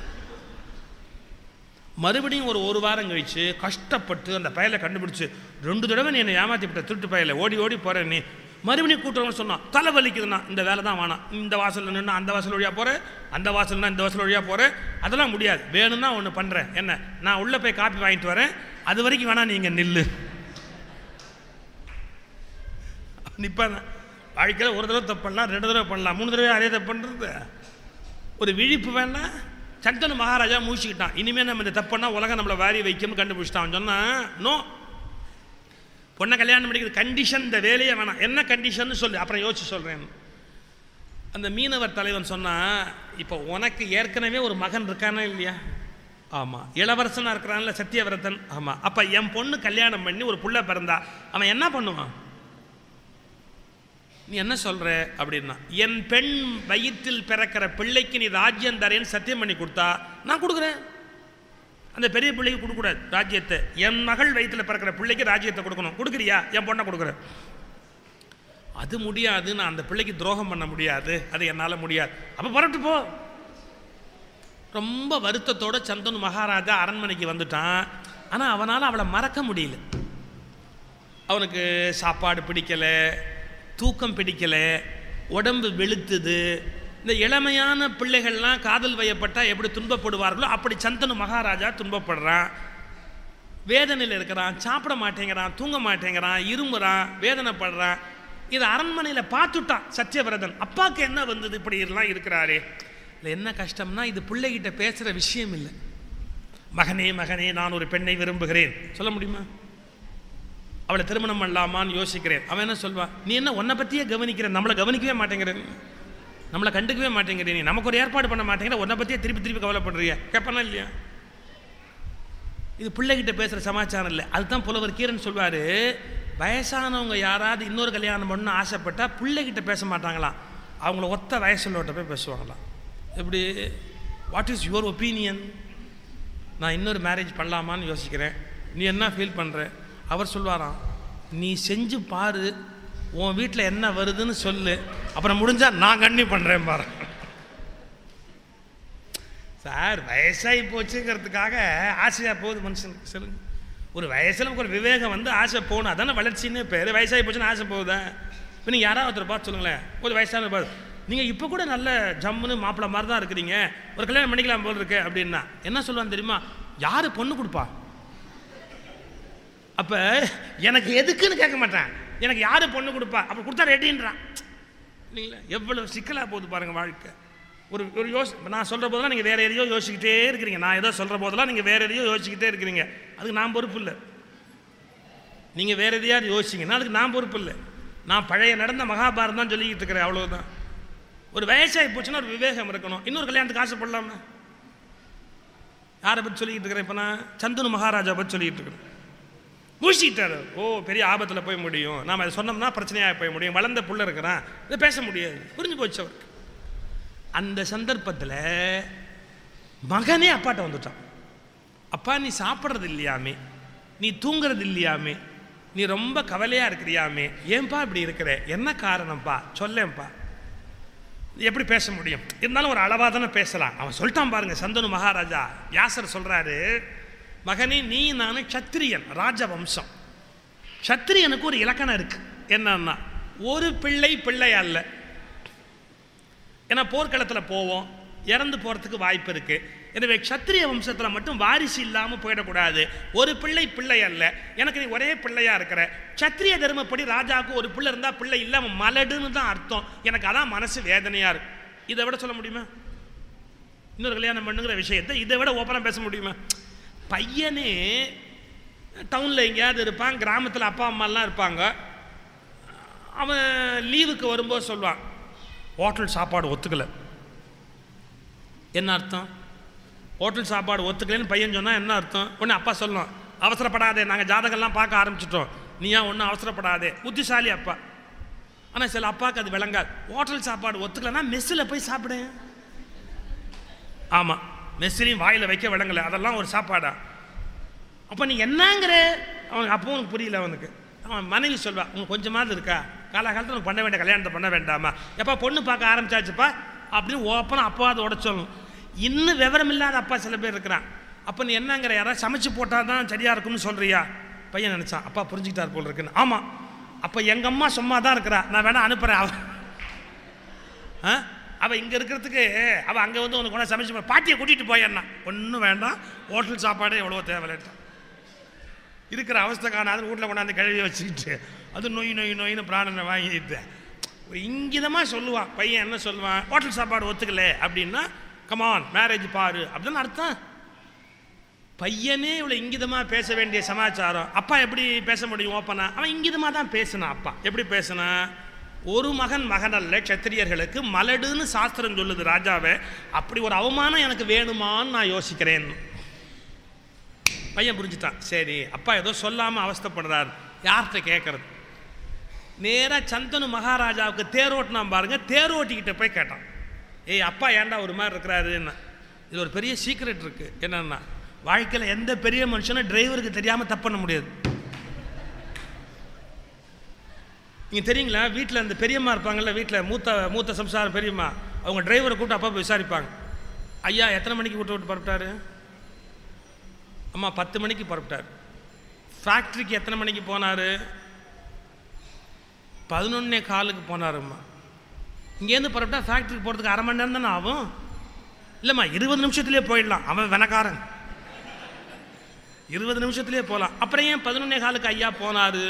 A: மறுபடியும் ஒரு ஒரு வாரம் கழிச்சு கஷ்டப்பட்டு அந்த பயலை கண்டுபிடிச்சு ரெண்டு தடவை நீ என்னை ஏமாத்தி விட்ட திருட்டு பயலை ஓடி ஓடி போகிறேன் நீ மறுபடியும் கூட்டுறவங்க சொன்னான் தலை வலிக்குதுண்ணா இந்த வேலை தான் வேணாம் இந்த வாசலில் நின்று அந்த வாசல் வழியாக போகிறேன் அந்த வாசல்னா இந்த வாசல் வழியாக போகிறேன் அதெல்லாம் முடியாது வேணும்னா ஒன்று பண்ணுறேன் என்ன நான் உள்ளே போய் காப்பி வாங்கிட்டு வரேன் அது வரைக்கும் வேணா நீங்கள் நில்லு நிற்பாங்க வாழ்க்கையில் ஒரு தடவை தப்பு பண்ணலாம் ரெண்டு தடவை பண்ணலாம் மூணு தடவை அதே தப்பு பண்ணுறது ஒரு விழிப்பு வேணா சந்தனு மகாராஜா மூழ்கிக்கிட்டான் இனிமேல் நம்ம இந்த தப்புனா உலகம் நம்மளை வாரி வைக்கும்னு கண்டுபிடிச்சிட்டான் அவன் சொன்னான் நோ பொண்ணை கல்யாணம் பண்ணிக்கிறது கண்டிஷன் இந்த வேலையே வேணாம் என்ன கண்டிஷன் சொல்லு அப்புறம் யோசிச்சு சொல்கிறேன் அந்த மீனவர் தலைவன் சொன்னா இப்போ உனக்கு ஏற்கனவே ஒரு மகன் இருக்கானா இல்லையா ஆமாம் இளவரசனாக இருக்கிறான்ல சத்தியவிரதன் ஆமாம் அப்போ என் பொண்ணு கல்யாணம் பண்ணி ஒரு புள்ள பிறந்தா அவன் என்ன பண்ணுவான் நீ என்ன சொல்ற அப்படின்னா என் பெண் வயிற்றில் பிறக்கிற பிள்ளைக்கு நீ ராஜ்யம் தரேன்னு சத்தியம் பண்ணி கொடுத்தா நான் கொடுக்குறேன் அந்த பெரிய பிள்ளைக்கு கொடுக்கக்கூடாது ராஜ்யத்தை என் மகள் வயிற்றில் பிறக்கிற பிள்ளைக்கு ராஜ்யத்தை கொடுக்கணும் கொடுக்குறியா என் பொண்ணை கொடுக்குறேன் அது முடியாது நான் அந்த பிள்ளைக்கு துரோகம் பண்ண முடியாது அது என்னால் முடியாது அப்போ புறட்டு போ ரொம்ப வருத்தத்தோட சந்தனு மகாராஜா அரண்மனைக்கு வந்துட்டான் ஆனால் அவனால் அவளை மறக்க முடியல அவனுக்கு சாப்பாடு பிடிக்கலை தூக்கம் பிடிக்கலை உடம்பு வெளுத்துது இந்த இளமையான பிள்ளைகள்லாம் காதல் வயப்பட்டால் எப்படி துன்பப்படுவார்களோ அப்படி சந்தனு மகாராஜா துன்பப்படுறான் வேதனையில் இருக்கிறான் சாப்பிட மாட்டேங்கிறான் தூங்க மாட்டேங்கிறான் இருமுறான் வேதனைப்படுறான் இதை அரண்மனையில் பார்த்துட்டான் சத்யவிரதன் அப்பாவுக்கு என்ன வந்தது இப்படி எல்லாம் இருக்கிறாரே இல்லை என்ன கஷ்டம்னா இது பிள்ளைகிட்ட பேசுகிற விஷயம் இல்லை மகனே மகனே நான் ஒரு பெண்ணை விரும்புகிறேன் சொல்ல முடியுமா அவளை திருமணம் பண்ணலாமான்னு யோசிக்கிறேன் அவன் என்ன சொல்வான் நீ என்ன உன்னை பற்றியே கவனிக்கிற நம்மளை கவனிக்கவே மாட்டேங்கிறேன் நம்மளை கண்டுக்கவே மாட்டேங்கிறீ நீ நமக்கு ஒரு ஏற்பாடு பண்ண மாட்டேங்கிற உன்னை பற்றியே திருப்பி திருப்பி கவலைப்படுறிய கேட்பானா இல்லையா இது பிள்ளைகிட்ட பேசுகிற சமாச்சாரம் இல்லை அதுதான் புலவர் கீரன் சொல்வார் வயசானவங்க யாராவது இன்னொரு கல்யாணம் பண்ணணும்னு ஆசைப்பட்டா பிள்ளைகிட்ட பேச மாட்டாங்களாம் அவங்கள ஒத்த வயசுள்ளவர்கிட்ட போய் பேசுவாங்களாம் எப்படி வாட் இஸ் யுவர் ஒப்பீனியன் நான் இன்னொரு மேரேஜ் பண்ணலாமான்னு யோசிக்கிறேன் நீ என்ன ஃபீல் பண்ணுற அவர் சொல்வாராம் நீ செஞ்சு பாரு உன் வீட்டில் என்ன வருதுன்னு சொல்லு அப்புறம் முடிஞ்சா நான் கண்ணி பண்ணுறேன் பாரு சார் வயசாகி போச்சுங்கிறதுக்காக ஆசையாக போகுது மனுஷனுக்கு சொல்லுங்க ஒரு வயசில் நமக்கு ஒரு விவேகம் வந்து ஆசை போகணும் அதானே வளர்ச்சின்னு பேர் வயசாகி போச்சுன்னு ஆசை போகுதா இப்போ நீங்கள் யாராவது ஒருத்தர் பார்த்து சொல்லுங்களேன் ஒரு வயசான பார்த்து நீங்கள் இப்போ கூட நல்ல ஜம்முன்னு மாப்பிள்ளை மாதிரி தான் இருக்கிறீங்க ஒரு கல்யாணம் பண்ணிக்கலாம் போல் இருக்கு அப்படின்னா என்ன சொல்லுவான்னு தெரியுமா யார் பொண்ணு கொடுப்பா அப்போ எனக்கு எதுக்குன்னு கேட்க மாட்டேன் எனக்கு யார் பொண்ணு கொடுப்பா அப்போ கொடுத்தா ரெடின்றான் இல்லைங்களா எவ்வளோ சிக்கலாக போகுது பாருங்கள் வாழ்க்கை ஒரு ஒரு யோசி நான் சொல்கிற போதெல்லாம் நீங்கள் வேறு எதையோ யோசிக்கிட்டே இருக்கிறீங்க நான் ஏதோ சொல்கிற போதெல்லாம் நீங்கள் வேறு எதையோ யோசிக்கிட்டே இருக்கிறீங்க அதுக்கு நான் பொறுப்பு இல்லை நீங்கள் வேறு எதையாவது யோசிச்சிங்கன்னா அதுக்கு நான் பொறுப்பு இல்லை நான் பழைய நடந்த மகாபாரதம் தான் சொல்லிக்கிட்டு இருக்கிறேன் அவ்வளோதான் ஒரு வயசாகி போச்சுன்னா ஒரு விவேகம் இருக்கணும் இன்னொரு கல்யாணத்துக்கு ஆசைப்படலாமா யாரை பற்றி சொல்லிக்கிட்டு இருக்கிறேன் இப்போ நான் சந்துனு மகாராஜா பற்றி சொல்லிக்கிட்டு இருக்கிறேன் ஊசிக்கிட்டாரு ஓ பெரிய ஆபத்தில் போய் முடியும் நாம் அதை சொன்னோம்னா பிரச்சனையாக போய் முடியும் வளர்ந்த புள்ள இருக்கிறான் இதை பேச முடியாது புரிஞ்சு போச்சு அவருக்கு அந்த சந்தர்ப்பத்தில் மகனே அப்பாட்ட வந்துட்டான் அப்பா நீ சாப்பிட்றது இல்லையாமே நீ தூங்குறது இல்லையாமே நீ ரொம்ப கவலையாக இருக்கிறியாமே ஏன்பா இப்படி இருக்கிற என்ன காரணம்ப்பா சொல்லேன்ப்பா எப்படி பேச முடியும் இருந்தாலும் ஒரு அளவாக தானே பேசலாம் அவன் சொல்லிட்டான் பாருங்க சந்தனு மகாராஜா வியாசர் சொல்கிறாரு மகனே நீ நான் சத்திரியன் ராஜவம்சம் சத்திரியனுக்கு ஒரு இலக்கணம் இருக்கு என்னன்னா ஒரு பிள்ளை பிள்ளை அல்ல ஏன்னா போர்க்களத்தில் போவோம் இறந்து போகிறதுக்கு வாய்ப்பு இருக்கு எனவே க்ஷத்திரிய வம்சத்தில் மட்டும் வாரிசு இல்லாமல் போயிடக்கூடாது ஒரு பிள்ளை பிள்ளை அல்ல எனக்கு நீ ஒரே பிள்ளையா இருக்கிற சத்திரிய தர்மப்படி ராஜாவுக்கு ஒரு பிள்ளை இருந்தால் பிள்ளை இல்லாமல் மலடுன்னு தான் அர்த்தம் எனக்கு அதான் மனசு வேதனையா இருக்கு இதை விட சொல்ல முடியுமா இன்னொரு கல்யாணம் பண்ணுங்கிற விஷயத்தை இதை விட ஓப்பனாக பேச முடியுமா பையனே டவுனில் எங்கேயாவது இருப்பான் கிராமத்தில் அப்பா அம்மாலாம் இருப்பாங்க அவன் லீவுக்கு வரும்போது சொல்லுவான் ஹோட்டல் சாப்பாடு ஒத்துக்கலை என்ன அர்த்தம் ஹோட்டல் சாப்பாடு ஒத்துக்கலைன்னு பையன் சொன்னால் என்ன அர்த்தம் ஒன்று அப்பா சொல்லணும் அவசரப்படாதே நாங்கள் ஜாதகம்லாம் பார்க்க ஆரம்பிச்சிட்டோம் நீ ஏன் ஒன்றும் அவசரப்படாதே புத்திசாலி அப்பா ஆனால் சில அப்பாவுக்கு அது விளங்காது ஹோட்டல் சாப்பாடு ஒத்துக்கலைன்னா மெஸ்ஸில் போய் சாப்பிடு ஆமாம் மெஸ்ஸிலையும் வாயில் வைக்க விளங்கலை அதெல்லாம் ஒரு சாப்பாடா அப்போ நீ என்னங்கிற அவனுக்கு அப்போ உனக்கு புரியல அவனுக்கு அவன் மனைவி சொல்வா உனக்கு கொஞ்சமாவது இருக்கா காலகாலத்தில் உனக்கு பண்ண வேண்டிய கல்யாணத்தை பண்ண வேண்டாமா எப்பா பொண்ணு பார்க்க ஆரம்பிச்சாச்சுப்பா அப்படின்னு ஓப்பனாக அப்பா அதை உட சொல்லணும் இன்னும் விவரம் இல்லாத அப்பா சில பேர் இருக்கிறான் அப்போ நீ என்னங்கிற யாராவது சமைச்சு போட்டால் தான் சரியாக இருக்கும்னு சொல்கிறியா பையன் நினச்சான் அப்பா புரிஞ்சுக்கிட்டார் போல் இருக்குன்னு ஆமாம் அப்போ எங்கள் அம்மா சும்மா தான் இருக்கிறா நான் வேணா அனுப்புகிறேன் அவ ஆ அவள் இங்கே இருக்கிறதுக்கு அவள் அங்கே வந்து உனக்கு கொண்டா சமைச்சு போ- பாட்டியை கூட்டிகிட்டு போயண்ணா ஒன்றும் வேண்டாம் ஹோட்டல் சாப்பாடு எவ்வளோ தேவையில்லைட்டான் இருக்கிற அவஸ்தை காணாது வீட்டில் கொண்டாந்து கழுவி வச்சுக்கிட்டு அது நொய் நொய் நொய்னு பிராணனை வாங்கிட்டு இங்கிதமாக சொல்லுவான் பையன் என்ன சொல்லுவான் ஹோட்டல் சாப்பாடு ஒத்துக்கல அப்படின்னா கமான் மேரேஜ் பாரு அப்படின்னு அர்த்தம் பையனே இவ்வளோ இங்கிதமாக பேச வேண்டிய சமாச்சாரம் அப்பா எப்படி பேச முடியும் ஓப்பனா அவன் இங்கிதமாக தான் பேசினான் அப்பா எப்படி பேசினா ஒரு மகன் மகன் அல்ல க்ஷத்திரியர்களுக்கு மலடுன்னு சாஸ்திரம் சொல்லுது ராஜாவே அப்படி ஒரு அவமானம் எனக்கு வேணுமான்னு நான் யோசிக்கிறேன் பையன் புரிஞ்சுட்டான் சரி அப்பா ஏதோ சொல்லாமல் அவஸ்தைப்படுறாரு யார்கிட்ட கேட்கறது நேராக சந்தனு மகாராஜாவுக்கு தேரோட்டினா பாருங்க தேரோட்டிக்கிட்ட போய் கேட்டான் ஏய் அப்பா ஏன்டா ஒரு மாதிரி இருக்கிறாருன்னு இது ஒரு பெரிய சீக்ரெட் இருக்கு என்னன்னா வாழ்க்கையில் எந்த பெரிய மனுஷனும் டிரைவருக்கு தெரியாமல் தப்பு பண்ண முடியாது நீங்கள் தெரியுங்களா வீட்டில் அந்த பெரியம்மா இருப்பாங்கல்ல வீட்டில் மூத்த மூத்த சம்சாரம் பெரியம்மா அவங்க டிரைவரை கூப்பிட்டு அப்பா போய் விசாரிப்பாங்க ஐயா எத்தனை மணிக்கு விட்டு விட்டு புறப்பட்டாரு அம்மா பத்து மணிக்கு புறப்பட்டார் ஃபேக்ட்ரிக்கு எத்தனை மணிக்கு போனார் பதினொன்னே காலுக்கு போனாரும்மா இங்கேருந்து புறப்பட்டா ஃபேக்ட்ரிக்கு போகிறதுக்கு அரை மணி நேரம் தானே ஆகும் இல்லைம்மா இருபது நிமிஷத்துலேயே போயிடலாம் அவன் வெனக்காரன் இருபது நிமிஷத்துலேயே போகலாம் அப்புறம் ஏன் பதினொன்னே காலுக்கு ஐயா போனார்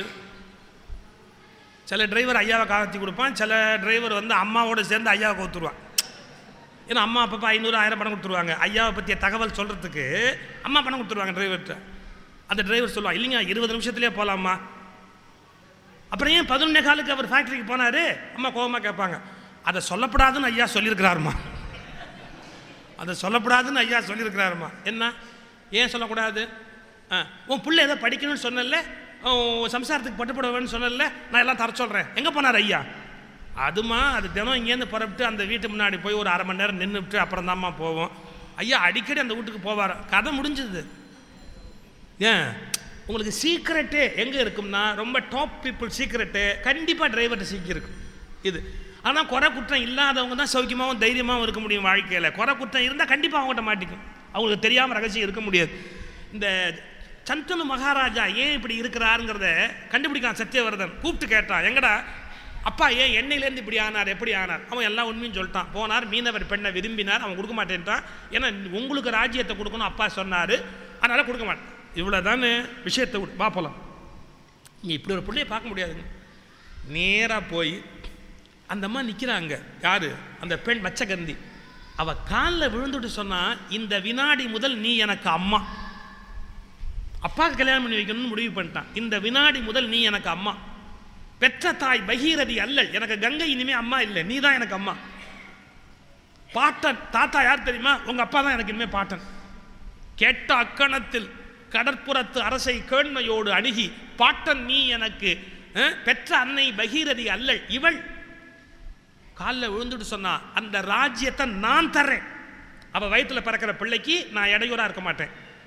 A: சில டிரைவர் ஐயாவை காத்தி கொடுப்பான் சில டிரைவர் வந்து அம்மாவோட சேர்ந்து ஐயாவை கோத்துருவான் ஏன்னா அம்மா அப்பப்போ ஐநூறு ஆயிரம் பணம் கொடுத்துருவாங்க ஐயாவை பற்றிய தகவல் சொல்கிறதுக்கு அம்மா பணம் கொடுத்துருவாங்க டிரைவர்கிட்ட அந்த டிரைவர் சொல்லுவான் இல்லைங்க இருபது நிமிஷத்துலேயே போகலாம்மா அப்புறம் ஏன் பதினொன்னே காலுக்கு அவர் ஃபேக்ட்ரிக்கு போனார் அம்மா கோபமாக கேட்பாங்க அதை சொல்லப்படாதுன்னு ஐயா சொல்லியிருக்கிறாருமா அதை சொல்லப்படாதுன்னு ஐயா சொல்லியிருக்கிறாருமா என்ன ஏன் சொல்லக்கூடாது ஆ உன் பிள்ளை ஏதோ படிக்கணும்னு சொன்னல உன் சம்சாரத்துக்கு பட்டுப்படவேன்னு சொன்னல நான் எல்லாம் தர சொல்கிறேன் எங்கே போனார் ஐயா அதுமா அது தினம் இங்கேருந்து புறப்பட்டு அந்த வீட்டு முன்னாடி போய் ஒரு அரை மணி நேரம் நின்றுட்டு அப்புறம் தாம்மா போவோம் ஐயா அடிக்கடி அந்த வீட்டுக்கு போவார் கதை முடிஞ்சது ஏன் உங்களுக்கு சீக்ரெட்டே எங்கே இருக்கும்னா ரொம்ப டாப் பீப்புள் சீக்ரெட்டு கண்டிப்பாக டிரைவர்கிட்ட சீக்கிரம் இருக்கும் இது ஆனால் குறை குற்றம் இல்லாதவங்க தான் சௌக்கியமாகவும் தைரியமாகவும் இருக்க முடியும் வாழ்க்கையில் குறை குற்றம் இருந்தால் கண்டிப்பாக அவங்ககிட்ட மாட்டிக்கும் அவங்களுக்கு தெரியாமல் ரகசியம் இருக்க முடியாது இந்த சந்தனு மகாராஜா ஏன் இப்படி இருக்கிறாருங்கிறத கண்டுபிடிக்கான் சத்தியவர்தன் கூப்பிட்டு கேட்டான் எங்கடா அப்பா ஏன் எண்ணெயிலேருந்து இப்படி ஆனார் எப்படி ஆனார் அவன் எல்லா உண்மையும் சொல்லிட்டான் போனார் மீனவர் பெண்ணை விரும்பினார் அவன் கொடுக்க மாட்டேன்ட்டான் ஏன்னா உங்களுக்கு ராஜ்யத்தை கொடுக்கணும் அப்பா சொன்னார் அதனால் கொடுக்க மாட்டேன் இவ்வளோ தானே விஷயத்தை விட்டு வா போலாம் நீ இப்படி ஒரு பிள்ளைய பார்க்க முடியாதுங்க நேராக போய் அந்த அம்மா நிற்கிறாங்க யாரு அந்த பெண் மச்சகந்தி அவ காலில் விழுந்துட்டு சொன்னா இந்த வினாடி முதல் நீ எனக்கு அம்மா அப்பாவுக்கு கல்யாணம் பண்ணி வைக்கணும்னு முடிவு பண்ணிட்டான் இந்த வினாடி முதல் நீ எனக்கு அம்மா பெற்ற தாய் பகீரதி அல்லல் எனக்கு கங்கை இனிமே அம்மா இல்லை நீ தான் எனக்கு அம்மா பாட்டன் தாத்தா யார் தெரியுமா உங்க அப்பா தான் எனக்கு இனிமே பாட்டன் கேட்ட அக்கணத்தில் கடற்புறத்து அரசை கேண்மையோடு அணுகி பாட்டன் நீ எனக்கு அஹ், பெற்ற அன்னை பகீரதி அல்லல் இவள் காலில் விழுந்துட்டு சொன்னா அந்த ராஜ்யத்தை நான் தர்றேன் அவ வயித்துல பிறக்கிற பிள்ளைக்கு நான் இடையூறா இருக்க மாட்டேன்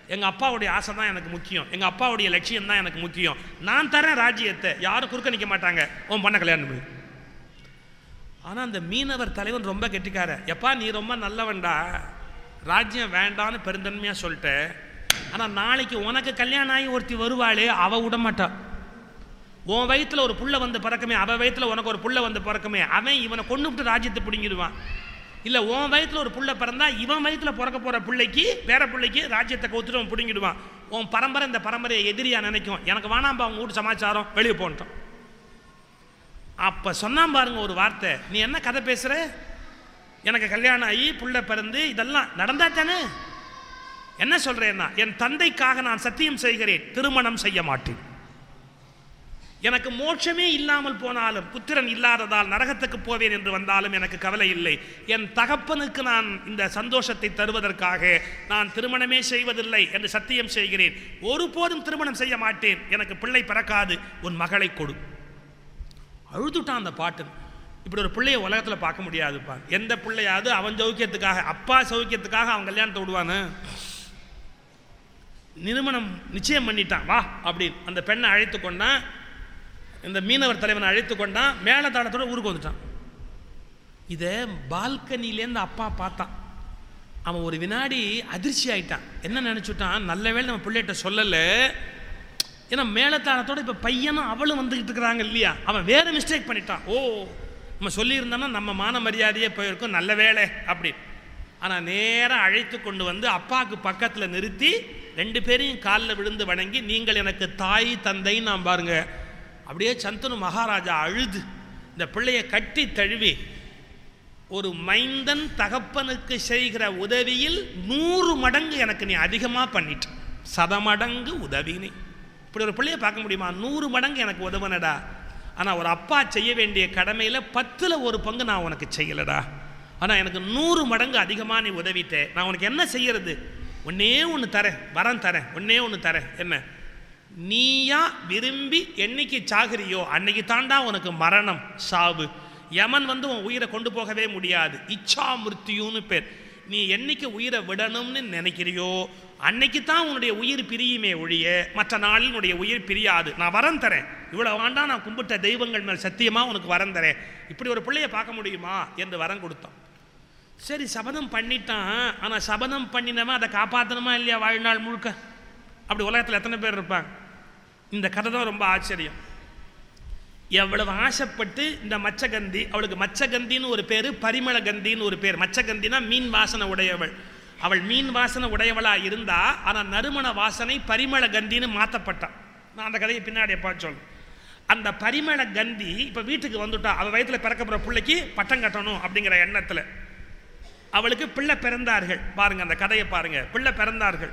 A: எங்கள் அப்பாவுடைய ஆசை தான் எனக்கு முக்கியம் எங்கள் அப்பாவுடைய லட்சியம் தான் எனக்கு முக்கியம் நான் தரேன் ராஜ்யத்தை யாரும் குறுக்க நிற்க மாட்டாங்க உன் பண்ண கல்யாணம் பண்ணு ஆனால் அந்த மீனவர் தலைவன் ரொம்ப கெட்டிக்கார எப்பா நீ ரொம்ப நல்லவன்டா ராஜ்யம் வேண்டான்னு பெருந்தன்மையாக சொல்லிட்ட ஆனால் நாளைக்கு உனக்கு கல்யாணம் ஆகி ஒருத்தி வருவாளே அவ விட மாட்டா உன் வயித்துல ஒரு புள்ள வந்து பிறக்குமே அவ வயித்துல உனக்கு ஒரு புள்ள வந்து பிறக்குமே அவன் இவனை கொண்டு விட்டு ராஜ்யத்தை பிடுங்கிடுவான் இல்லை உன் வயித்துல ஒரு புள்ள பிறந்தா இவன் வயித்துல பிறக்க போற பிள்ளைக்கு வேற பிள்ளைக்கு ராஜ்யத்தை கவுத்துட்டு அவன் பிடுங்கிடுவான் உன் பரம்பரை இந்த பரம்பரையை எதிரியா நினைக்கும் எனக்கு வேணாம்பா அவங்க வீட்டு சமாச்சாரம் வெளியே போன்ட்டோம் அப்ப சொன்னான் பாருங்க ஒரு வார்த்தை நீ என்ன கதை பேசுற எனக்கு கல்யாணம் ஆகி புள்ள பிறந்து இதெல்லாம் நடந்தா தானே என்ன சொல்றேன்னா என் தந்தைக்காக நான் சத்தியம் செய்கிறேன் திருமணம் செய்ய மாட்டேன் எனக்கு மோட்சமே இல்லாமல் போனாலும் புத்திரன் இல்லாததால் நரகத்துக்கு போவேன் என்று வந்தாலும் எனக்கு கவலை இல்லை என் தகப்பனுக்கு நான் இந்த சந்தோஷத்தை தருவதற்காக நான் திருமணமே செய்வதில்லை என்று சத்தியம் செய்கிறேன் ஒருபோதும் திருமணம் செய்ய மாட்டேன் எனக்கு பிள்ளை பிறக்காது உன் மகளை கொடு அழுதுட்டான் அந்த பாட்டன் இப்படி ஒரு பிள்ளைய உலகத்தில் பார்க்க முடியாதுப்பா எந்த பிள்ளையாவது அவன் சௌக்கியத்துக்காக அப்பா சௌக்கியத்துக்காக அவன் கல்யாணத்தை விடுவானு நிறுவனம் நிச்சயம் பண்ணிட்டான் வா அப்படின்னு அந்த பெண்ணை அழைத்து கொண்டான் இந்த மீனவர் தலைவனை அழைத்து கொண்டான் மேலதாளத்தோட ஊருக்கு வந்துட்டான் இதை பால்கனிலேருந்து அப்பா பார்த்தான் அவன் ஒரு வினாடி அதிர்ச்சி ஆயிட்டான் என்ன நினச்சிட்டான் நல்ல வேளை நம்ம பிள்ளைகிட்ட சொல்லலை ஏன்னா மேலத்தாளத்தோட இப்போ பையனும் அவளும் வந்துக்கிட்டு இருக்கிறாங்க இல்லையா அவன் வேற மிஸ்டேக் பண்ணிட்டான் ஓ நம்ம சொல்லியிருந்தோன்னா நம்ம மான மரியாதையே போயிருக்கும் நல்ல வேலை அப்படி ஆனால் நேராக அழைத்து கொண்டு வந்து அப்பாவுக்கு பக்கத்தில் நிறுத்தி ரெண்டு பேரையும் காலில் விழுந்து வணங்கி நீங்கள் எனக்கு தாய் தந்தைன்னு நான் பாருங்க அப்படியே சந்தனு மகாராஜா அழுது இந்த பிள்ளையை கட்டி தழுவி ஒரு மைந்தன் தகப்பனுக்கு செய்கிற உதவியில் நூறு மடங்கு எனக்கு நீ அதிகமாக பண்ணிட்ட சதமடங்கு உதவினே இப்படி ஒரு பிள்ளையை பார்க்க முடியுமா நூறு மடங்கு எனக்கு உதவுனடா ஆனால் ஒரு அப்பா செய்ய வேண்டிய கடமையில் பத்தில் ஒரு பங்கு நான் உனக்கு செய்யலடா ஆனால் எனக்கு நூறு மடங்கு அதிகமாக நீ உதவிட்டே நான் உனக்கு என்ன செய்யறது ஒன்னே ஒன்று தரேன் வரம் தரேன் ஒன்னே ஒன்று தரேன் என்ன நீயா விரும்பி என்னைக்கு சாகுறியோ அன்னைக்கு தாண்டா உனக்கு மரணம் சாவு யமன் வந்து உன் உயிரை கொண்டு போகவே முடியாது இச்சா மிருத்தியுன்னு பேர் நீ என்னைக்கு உயிரை விடணும்னு நினைக்கிறியோ அன்னைக்கு தான் உன்னுடைய உயிர் பிரியுமே ஒழிய மற்ற நாளில் உன்னுடைய உயிர் பிரியாது நான் வரம் தரேன் இவ்வளோ வேண்டாம் நான் கும்பிட்ட தெய்வங்கள் மேல் சத்தியமாக உனக்கு வரம் தரேன் இப்படி ஒரு பிள்ளைய பார்க்க முடியுமா என்று வரம் கொடுத்தான் சரி சபதம் பண்ணிட்டான் ஆனால் சபதம் பண்ணினவன் அதை காப்பாற்றணுமா இல்லையா வாழ்நாள் முழுக்க அப்படி உலகத்தில் எத்தனை பேர் இருப்பாங்க இந்த கதை தான் ரொம்ப ஆச்சரியம் எவ்வளவு ஆசைப்பட்டு இந்த மச்சகந்தி அவளுக்கு மச்சகந்தின்னு ஒரு பேர் பரிமள கந்தின்னு ஒரு பேர் மச்சகந்தினா மீன் வாசனை உடையவள் அவள் மீன் வாசனை உடையவளா இருந்தா ஆனால் நறுமண வாசனை பரிமள கந்தின்னு மாற்றப்பட்டான் நான் அந்த கதையை பின்னாடி எப்பா சொல்றேன் அந்த பரிமள கந்தி இப்போ வீட்டுக்கு வந்துட்டா அவள் வயித்துல பிறக்க போகிற பிள்ளைக்கு பட்டம் கட்டணும் அப்படிங்கிற எண்ணத்தில் அவளுக்கு பிள்ளை பிறந்தார்கள் பாருங்க அந்த கதையை பாருங்க பிள்ளை பிறந்தார்கள்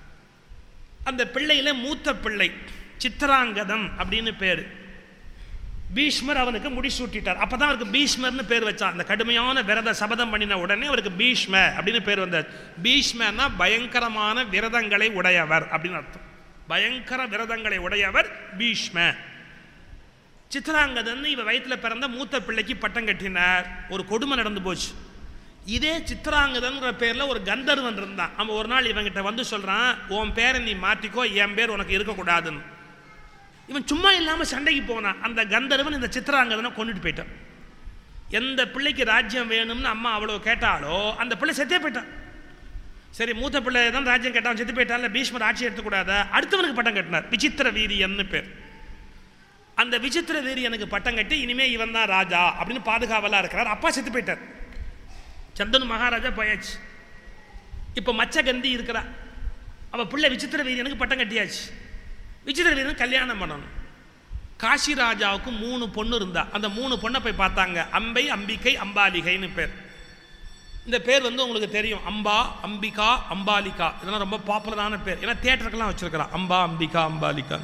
A: அந்த பிள்ளையில மூத்த பிள்ளை சித்திராங்கதம் அப்படின்னு பேர் பீஷ்மர் அவனுக்கு முடிசூட்டிட்டார் அப்பதான் அவருக்கு பீஷ்மர்னு பேர் வச்சான் அந்த கடுமையான விரத சபதம் பண்ணின உடனே அவருக்கு பீஷ்ம அப்படின்னு பேர் வந்தார் பீஷ்மன்னா பயங்கரமான விரதங்களை உடையவர் அப்படின்னு அர்த்தம் பயங்கர விரதங்களை உடையவர் பீஷ்ம சித்திராங்கதன் இவ வயிற்றுல பிறந்த மூத்த பிள்ளைக்கு பட்டம் கட்டினார் ஒரு கொடுமை நடந்து போச்சு இதே சித்திராங்கதன்கிற பேர்ல ஒரு கந்தர்வன் இருந்தான் அவன் ஒரு நாள் இவங்கிட்ட வந்து சொல்றான் உன் பேரை நீ மாத்திக்கோ என் பேர் உனக்கு இருக்கக்கூடாதுன்னு இவன் சும்மா இல்லாம சண்டைக்கு போனான் அந்த கந்தர்வன் இந்த சித்திராங்கதனை கொண்டுட்டு போயிட்டான் எந்த பிள்ளைக்கு ராஜ்யம் வேணும்னு அம்மா அவ்வளோ கேட்டாலோ அந்த பிள்ளை செத்தே போயிட்டான் சரி மூத்த பிள்ளை தான் ராஜ்யம் கேட்டான் செத்து போயிட்டான்ல பீஷ்மர் ஆட்சி எடுத்துக்கூடாத அடுத்தவனுக்கு பட்டம் கட்டினார் விசித்திர வீரியன்னு பேர் அந்த விசித்திர வீரியனுக்கு பட்டம் கட்டி இனிமே இவன் தான் ராஜா அப்படின்னு பாதுகாவலா இருக்கிறார் அப்பா செத்து போயிட்டார் சந்தனு மகாராஜா போயாச்சு இப்போ மச்சகந்தி இருக்கிறா அவ பிள்ளை விசித்திர வீரியனுக்கு பட்டம் கட்டியாச்சு விசித்திர வீரன் கல்யாணம் பண்ணணும் காசி ராஜாவுக்கு மூணு பொண்ணு இருந்தா அந்த மூணு பொண்ணை போய் பார்த்தாங்க அம்பை அம்பிகை அம்பாலிகைன்னு பேர் இந்த பேர் வந்து உங்களுக்கு தெரியும் அம்பா அம்பிகா அம்பாலிகா இதெல்லாம் ரொம்ப பாப்புலரான பேர் ஏன்னா தேட்டருக்கெல்லாம் வச்சிருக்கிறான் அம்பா அம்பிகா அம்பாலிகா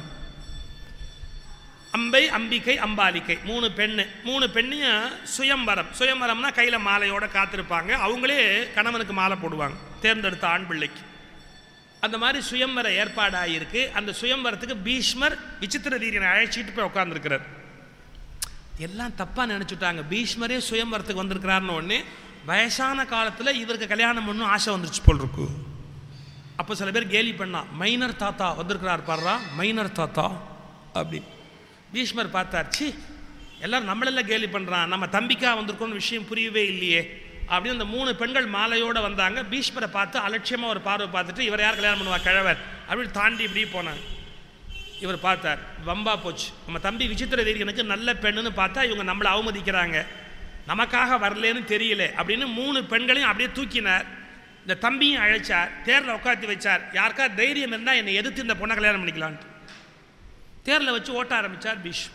A: அம்பை அம்பிகை அம்பாலிகை மூணு பெண்ணு மூணு பெண்ணையும் சுயம்பரம் சுயம்பரம்னா கையில் மாலையோட காத்திருப்பாங்க அவங்களே கணவனுக்கு மாலை போடுவாங்க தேர்ந்தெடுத்த ஆண் பிள்ளைக்கு அந்த மாதிரி சுயம்பர ஏற்பாடாயிருக்கு அந்த சுயம்பரத்துக்கு பீஷ்மர் விசித்திர வீரியனை அழைச்சிட்டு போய் உட்காந்துருக்கிறார் எல்லாம் தப்பாக நினச்சிட்டாங்க பீஷ்மரே சுயம்பரத்துக்கு வந்திருக்கிறாருன்னு ஒன்று வயசான காலத்தில் இவருக்கு கல்யாணம் பண்ணும் ஆசை வந்துருச்சு போல் இருக்கு அப்போ சில பேர் கேலி பண்ணா மைனர் தாத்தா வந்திருக்கிறார் பாடுறா மைனர் தாத்தா அப்படி பீஷ்மர் பார்த்தார் சி எல்லாரும் நம்மளெல்லாம் கேலி பண்ணுறான் நம்ம தம்பிக்கா வந்திருக்கோம்னு விஷயம் புரியவே இல்லையே அப்படின்னு அந்த மூணு பெண்கள் மாலையோடு வந்தாங்க பீஷ்மரை பார்த்து அலட்சியமாக ஒரு பார்வை பார்த்துட்டு இவர் யார் கல்யாணம் பண்ணுவா கிழவர் அப்படின்னு தாண்டி இப்படி போனாங்க இவர் பார்த்தார் வம்பா போச்சு நம்ம தம்பி விசித்திர வீரியனுக்கு நல்ல பெண்ணுன்னு பார்த்தா இவங்க நம்மளை அவமதிக்கிறாங்க நமக்காக வரலேன்னு தெரியல அப்படின்னு மூணு பெண்களையும் அப்படியே தூக்கினார் இந்த தம்பியும் அழைச்சார் தேரில் உட்காந்து வச்சார் யாருக்கா தைரியம் இருந்தால் என்னை எதிர்த்து இந்த பொண்ணை கல்யாணம் பண்ணிக்கலான்ட்டு தேரில் வச்சு ஓட்ட ஆரம்பித்தார் பீஷ்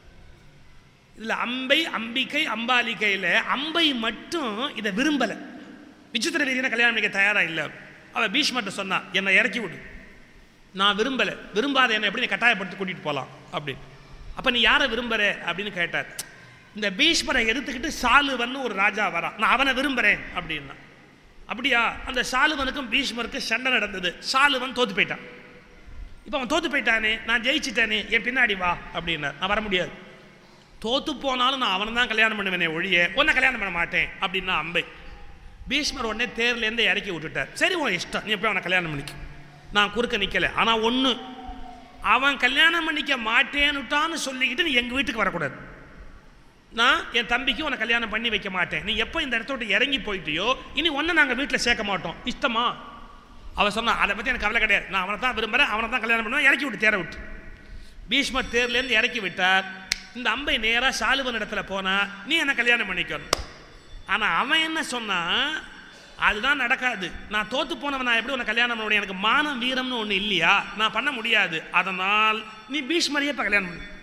A: இதில் அம்பை அம்பிகை அம்பாலிகையில் அம்பை மட்டும் இதை விரும்பலை விசித்திர வீரியனை கல்யாணம் பண்ணிக்க தயாராக இல்லை அவள் பீஷ்மர்ட்ட சொன்னா என்னை இறக்கி விடு நான் விரும்பலை விரும்பாத என்னை எப்படி நீ கட்டாயப்படுத்தி கூட்டிகிட்டு போகலாம் அப்படின்னு அப்போ நீ யாரை விரும்புகிற அப்படின்னு கேட்டார் இந்த பீஷ்மரை எடுத்துக்கிட்டு சாலுவன் ஒரு ராஜா வரான் நான் அவனை விரும்புகிறேன் அப்படின்னா அப்படியா அந்த சாலுவனுக்கும் பீஷ்மருக்கும் சண்டை நடந்தது சாலுவன் தோத்து போயிட்டான் இப்போ அவன் தோத்து போயிட்டானே நான் ஜெயிச்சிட்டேனே என் பின்னாடி வா அப்படின்னார் நான் வர முடியாது தோத்து போனாலும் நான் அவனை தான் கல்யாணம் பண்ணுவேனே ஒழிய உன்னை கல்யாணம் பண்ண மாட்டேன் அப்படின்னா அம்பை பீஷ்மர் உடனே தேர்லேருந்து இறக்கி விட்டுட்டார் சரி உன் இஷ்டம் நீ எப்படி அவனை கல்யாணம் பண்ணிக்க நான் குறுக்க நிற்கலை ஆனால் ஒன்று அவன் கல்யாணம் பண்ணிக்க மாட்டேன்னுட்டான்னு சொல்லிக்கிட்டு நீ எங்கள் வீட்டுக்கு வரக்கூடாது நான் என் தம்பிக்கு உன்னை கல்யாணம் பண்ணி வைக்க மாட்டேன் நீ எப்போ இந்த இடத்த விட்டு இறங்கி போயிட்டியோ இனி ஒன்றை நாங்கள் வீட்டில் சேர்க்க மாட்டோம் இஷ்டமா அவன் சொன்னான் அதை பற்றி எனக்கு கவலை கிடையாது நான் அவனை தான் விரும்புகிறேன் அவனை தான் கல்யாணம் பண்ணுவேன் இறக்கி விட்டு தேர விட்டு பீஷ்மர் தேர்லேருந்து இறக்கி விட்டார் இந்த அம்பை நேராக சாலுவன் இடத்துல போனா நீ என்ன கல்யாணம் பண்ணிக்கணும் ஆனால் அவன் என்ன சொன்னான் அதுதான் நடக்காது நான் தோத்து போனவன் நான் எப்படி உன்னை கல்யாணம் பண்ண முடியும் எனக்கு மானம் வீரம்னு ஒன்று இல்லையா நான் பண்ண முடியாது அதனால் நீ பீஷ்மரையே இப்போ கல்யாணம் பண்ணு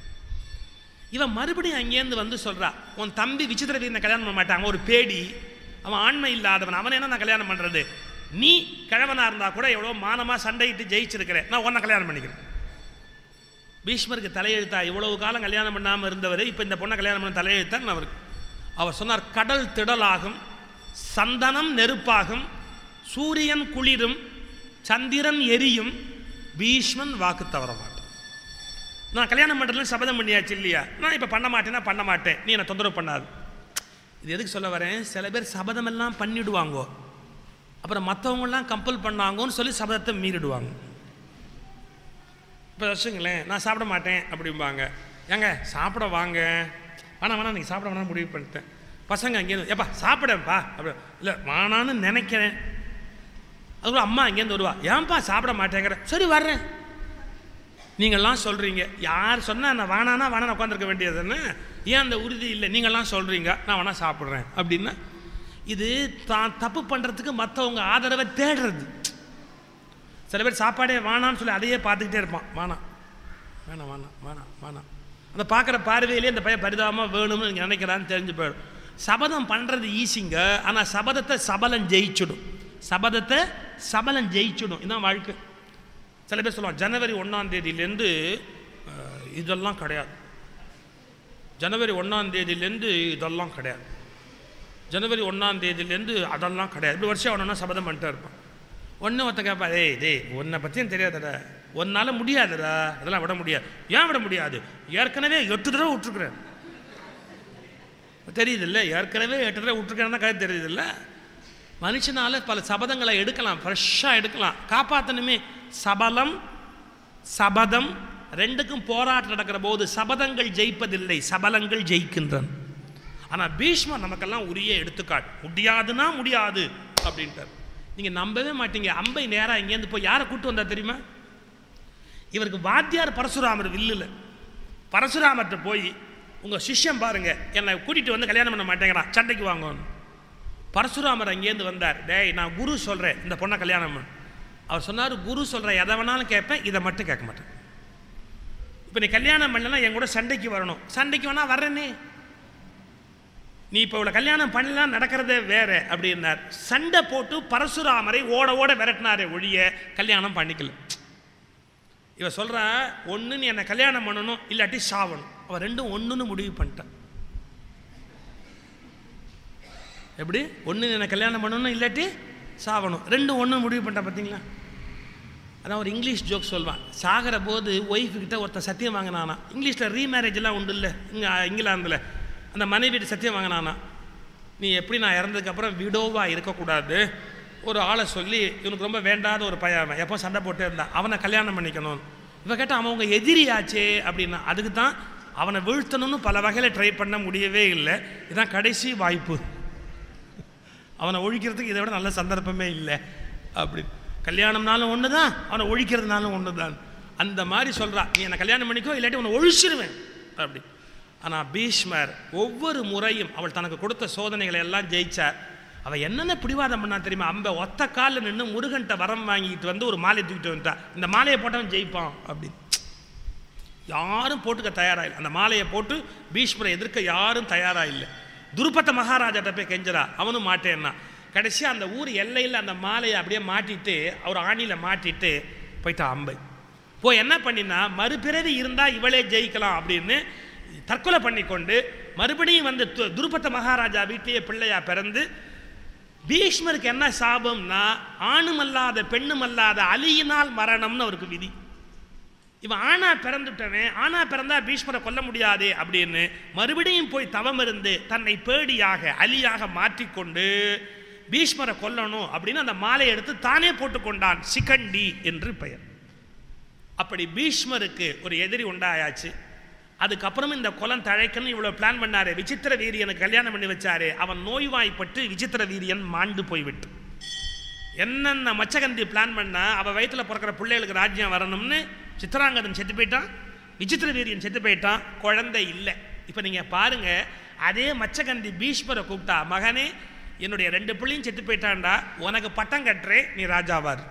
A: இவன் மறுபடியும் அங்கேருந்து வந்து சொல்றா உன் தம்பி விசித்திர வீரனை கல்யாணம் பண்ண மாட்டான் அவன் ஒரு பேடி அவன் ஆண்மை இல்லாதவன் அவனை என்ன நான் கல்யாணம் பண்ணுறது நீ கிழவனா இருந்தா கூட எவ்வளோ மானமாக சண்டையிட்டு ஜெயிச்சிருக்கிறேன் நான் உன்னை கல்யாணம் பண்ணிக்கிறேன் பீஷ்மருக்கு தலையெழுத்தா இவ்வளவு காலம் கல்யாணம் பண்ணாமல் இருந்தவர் இப்போ இந்த பொண்ணை கல்யாணம் பண்ண தலையெழுத்தான் அவருக்கு அவர் சொன்னார் கடல் திடலாகும் சந்தனம் நெருப்பாகும் சூரியன் குளிரும் சந்திரன் எரியும் பீஷ்மன் வாக்கு தவற மாட்டான் நான் கல்யாணம் பண்ணுறதுல சபதம் பண்ணியாச்சு இல்லையா நான் இப்போ பண்ண மாட்டேன்னா பண்ண மாட்டேன் நீ என்னை தொந்தரவு பண்ணாது இது எதுக்கு சொல்ல வரேன் சில பேர் சபதமெல்லாம் பண்ணிடுவாங்கோ அப்புறம் மற்றவங்களாம் கம்பல் பண்ணாங்கன்னு சொல்லி சபதத்தை மீறிடுவாங்க இப்போ வச்சுங்களேன் நான் சாப்பிட மாட்டேன் அப்படிம்பாங்க ஏங்க சாப்பிட வாங்க வேணாம் வேணாம் நீங்கள் சாப்பிட வேணாம் முடிவு பண்ணிட்டேன் பசங்க அங்கேருந்து ஏப்பா சாப்பிடப்பா அப்படி இல்லை வேணான்னு நினைக்கிறேன் அதுக்குள்ள அம்மா அங்கேருந்து வருவா ஏன்பா சாப்பிட மாட்டேங்கிற சரி வர்றேன் நீங்கள்லாம் சொல்கிறீங்க யார் சொன்னால் நான் வேணானா வேணாம் உட்காந்துருக்க வேண்டியதுன்னு ஏன் அந்த உறுதி இல்லை நீங்கள்லாம் சொல்கிறீங்க நான் வேணா சாப்பிட்றேன் அப்படின்னா இது தான் தப்பு பண்ணுறதுக்கு மற்றவங்க ஆதரவை தேடுறது சில பேர் சாப்பாடே வேணான்னு சொல்லி அதையே பார்த்துக்கிட்டே இருப்பான் வேணாம் வேணாம் வேணாம் வேணாம் வேணாம் அந்த பார்க்குற பார்வையிலே இந்த பையன் பரிதாபமாக வேணும்னு நீங்க நினைக்கிறான்னு தெரிஞ்சு போயிடும் சபதம் பண்ணுறது ஈஸிங்க ஆனால் சபதத்தை சபலம் ஜெயிச்சிடும் சபதத்தை சபலம் ஜெயிச்சிடும் இதுதான் வாழ்க்கை சில பேர் சொல்லுவாங்க ஜனவரி ஒன்றாம் தேதியிலேருந்து அஹ், இதெல்லாம் கிடையாது ஜனவரி ஒன்றாம் தேதியிலேருந்து இதெல்லாம் கிடையாது ஜனவரி ஒன்றாம் தேதியிலேருந்து அதெல்லாம் கிடையாது இப்படி வருஷம் ஒன்றா சபதம் பண்ணிட்டே இருப்பான் ஒன்று ஒருத்தன் கேட்பா டேய் டேய் உன்னை பற்றியும் தெரியாதடா உன்னால் முடியாதுடா அதெல்லாம் விட முடியாது ஏன் விட முடியாது ஏற்கனவே எட்டு தடவை விட்டுருக்குறேன் தெரியுதில்ல ஏற்கனவே எட்டு தடவை விட்டுருக்கேன்னு கதை தெரியுதில்ல மனுஷனால பல சபதங்களை எடுக்கலாம் ஃப்ரெஷ்ஷாக எடுக்கலாம் காப்பாற்றணுமே சபலம் சபதம் ரெண்டுக்கும் போராட்டம் நடக்கிற போது சபதங்கள் ஜெயிப்பதில்லை சபலங்கள் ஜெயிக்கின்றன ஆனால் பீஷ்மர் நமக்கெல்லாம் உரிய எடுத்துக்காட்டு முடியாதுன்னா முடியாது அப்படின்ட்டார் நீங்கள் நம்பவே மாட்டீங்க அம்பை நேராக இங்கேருந்து போய் யாரை கூட்டு வந்தா தெரியுமா இவருக்கு வாத்தியார் பரசுராமர் வில்லுல பரசுராமர்கிட்ட போய் உங்கள் சிஷ்யம் பாருங்க என்னை கூட்டிகிட்டு வந்து கல்யாணம் பண்ண மாட்டேங்கிறான் சண்டைக்கு வாங்கன்னு பரசுராமர் அங்கேருந்து வந்தார் டேய் நான் குரு சொல்கிறேன் இந்த பொண்ணை கல்யாணம் பண்ணு அவர் சொன்னார் குரு சொல்கிற எதை வேணாலும் கேட்பேன் இதை மட்டும் கேட்க மாட்டேன் இப்போ நீ கல்யாணம் பண்ணலன்னா என் கூட சண்டைக்கு வரணும் சண்டைக்கு வேணா வர்றேனே நீ இப்போ இவ்வளோ கல்யாணம் பண்ணலாம் நடக்கிறதே வேற அப்படின்னார் சண்டை போட்டு பரசுராமரை ஓட ஓட விரட்டினாரே ஒழிய கல்யாணம் பண்ணிக்கல இவ சொல்கிறா ஒன்று நீ என்னை கல்யாணம் பண்ணணும் இல்லாட்டி சாவணும் அவன் ரெண்டும் ஒன்றுன்னு முடிவு பண்ணிட்டான் எப்படி ஒன்று என்னை கல்யாணம் பண்ணணும் இல்லாட்டி சாவணும் ரெண்டும் ஒன்று முடிவு பண்ணிட்டான் பார்த்தீங்களா அதான் ஒரு இங்கிலீஷ் ஜோக் சொல்வான் சாகிற போது ஒய்ஃபுக்கிட்ட ஒருத்தன் சத்தியம் வாங்கினானா இங்கிலீஷில் ரீமேரேஜ் எல்லாம் உண்டு இல்லை இங்கே இங்கிலாந்தில் அந்த மனைவிட்டு சத்தியம் வாங்கினானா நீ எப்படி நான் இறந்ததுக்கப்புறம் விடோவாக இருக்கக்கூடாது ஒரு ஆளை சொல்லி இவனுக்கு ரொம்ப வேண்டாத ஒரு பையன் எப்போ சண்டை போட்டே இருந்தான் அவனை கல்யாணம் பண்ணிக்கணும் இவ கேட்டால் அவன் உங்க எதிரியாச்சே அப்படின்னா அதுக்கு தான் அவனை வீழ்த்தணும்னு பல வகையில் ட்ரை பண்ண முடியவே இல்லை இதுதான் கடைசி வாய்ப்பு அவனை ஒழிக்கிறதுக்கு இதை விட நல்ல சந்தர்ப்பமே இல்லை அப்படி கல்யாணம்னாலும் ஒன்று தான் அவனை ஒழிக்கிறதுனாலும் ஒன்று தான் அந்த மாதிரி சொல்றா நீ என்னை கல்யாணம் பண்ணிக்கோ இல்லாட்டி உன்னை ஒழிச்சிருவேன் அப்படி ஆனால் பீஷ்மர் ஒவ்வொரு முறையும் அவள் தனக்கு கொடுத்த சோதனைகளை எல்லாம் ஜெயிச்சார் அவள் என்னென்ன பிடிவாதம் பண்ணா தெரியுமா அம்ப ஒத்த காலில் நின்று முருகன்ட்ட வரம் வாங்கிட்டு வந்து ஒரு மாலையை தூக்கிட்டு வந்துட்டா இந்த மாலையை போட்டவன் ஜெயிப்பான் அப்படின்னு யாரும் போட்டுக்க தயாரா இல்லை அந்த மாலையை போட்டு பீஷ்மரை எதிர்க்க யாரும் தயாரா இல்லை துருப்பத்த மகாராஜாட்ட போய் கெஞ்சரா அவனும் மாட்டேன்னா கடைசியாக அந்த ஊர் எல்லையில் அந்த மாலையை அப்படியே மாட்டிட்டு அவர் ஆணியில் மாட்டிட்டு போயிட்டா அம்பை போய் என்ன பண்ணினா மறுபிறவி இருந்தால் இவளே ஜெயிக்கலாம் அப்படின்னு தற்கொலை பண்ணிக்கொண்டு மறுபடியும் வந்து து- துருப்பத்த மகாராஜா வீட்டிலேயே பிள்ளையா பிறந்து பீஷ்மருக்கு என்ன சாபம்னா ஆணுமல்லாத பெண்ணுமல்லாத அலியினால் மரணம்னு அவருக்கு விதி இவன் ஆணா பிறந்துட்டவன் ஆணா பிறந்தா பீஷ்மரை கொல்ல முடியாதே அப்படின்னு மறுபடியும் போய் தவம் இருந்து தன்னை பேடியாக அலியாக மாற்றிக்கொண்டு பீஷ்மரை கொல்லணும் அப்படின்னு அந்த மாலையை எடுத்து தானே போட்டுக்கொண்டான் சிகண்டி என்று பெயர் அப்படி பீஷ்மருக்கு ஒரு எதிரி உண்டாயாச்சு அதுக்கப்புறம் இந்த குலம் தழைக்கணும் இவ்வளோ பிளான் பண்ணாரு விசித்திர வீரியனுக்கு கல்யாணம் பண்ணி வச்சாரு அவன் நோய்வாய்ப்பட்டு விசித்திர வீரியன் மாண்டு போய்விட்டு என்னென்ன மச்சகந்தி பிளான் பண்ணா அவள் வயித்துல பிறக்கிற பிள்ளைகளுக்கு ராஜ்யம் வரணும்னு சித்திராங்கதன் செத்து போயிட்டான் விசித்திர வீரியன் செத்து போயிட்டான் குழந்தை இல்லை இப்போ நீங்கள் பாருங்க அதே மச்சகந்தி பீஷ்மரை கூப்பிட்டா மகனே என்னுடைய ரெண்டு பிள்ளையும் செத்து போயிட்டான்டா உனக்கு பட்டம் கட்டுறேன் நீ ராஜாவார்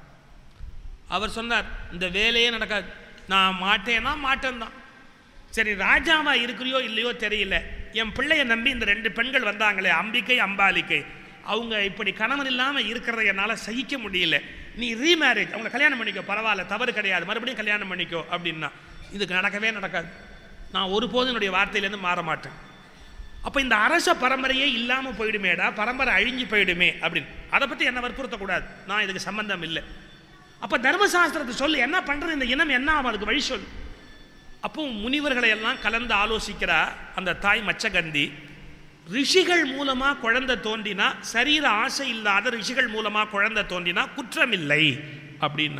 A: அவர் சொன்னார் இந்த வேலையே நடக்காது நான் மாட்டேன்னா மாட்டேன் தான் சரி ராஜாவா இருக்கிறியோ இல்லையோ தெரியல என் பிள்ளைய நம்பி இந்த ரெண்டு பெண்கள் வந்தாங்களே அம்பிகை அம்பாலிகை அவங்க இப்படி கணவன் இல்லாமல் இருக்கிறத என்னால் சகிக்க முடியல நீ ரீமேரேஜ் அவங்க கல்யாணம் பண்ணிக்கோ பரவாயில்ல தவறு கிடையாது மறுபடியும் கல்யாணம் பண்ணிக்கோ அப்படின்னா இதுக்கு நடக்கவே நடக்காது நான் ஒருபோதும் என்னுடைய வார்த்தையிலேருந்து மாற மாட்டேன் அப்போ இந்த அரச பரம்பரையே இல்லாமல் போயிடுமேடா பரம்பரை அழிஞ்சு போயிடுமே அப்படின்னு அதை பற்றி என்ன வற்புறுத்தக்கூடாது நான் இதுக்கு சம்பந்தம் இல்லை அப்போ தர்மசாஸ்திரத்தை சொல்லு என்ன பண்ணுறது இந்த இனம் என்ன ஆகும் அதுக்கு வழி சொல்லு அப்போ முனிவர்களை எல்லாம் கலந்து ஆலோசிக்கிறா அந்த தாய் மச்சகந்தி ரிஷிகள் மூலமா குழந்தை தோன்றினா சரீர ஆசை இல்லாத ரிஷிகள் மூலமா குழந்தை தோன்றினா குற்றமில்லை அப்படின்னா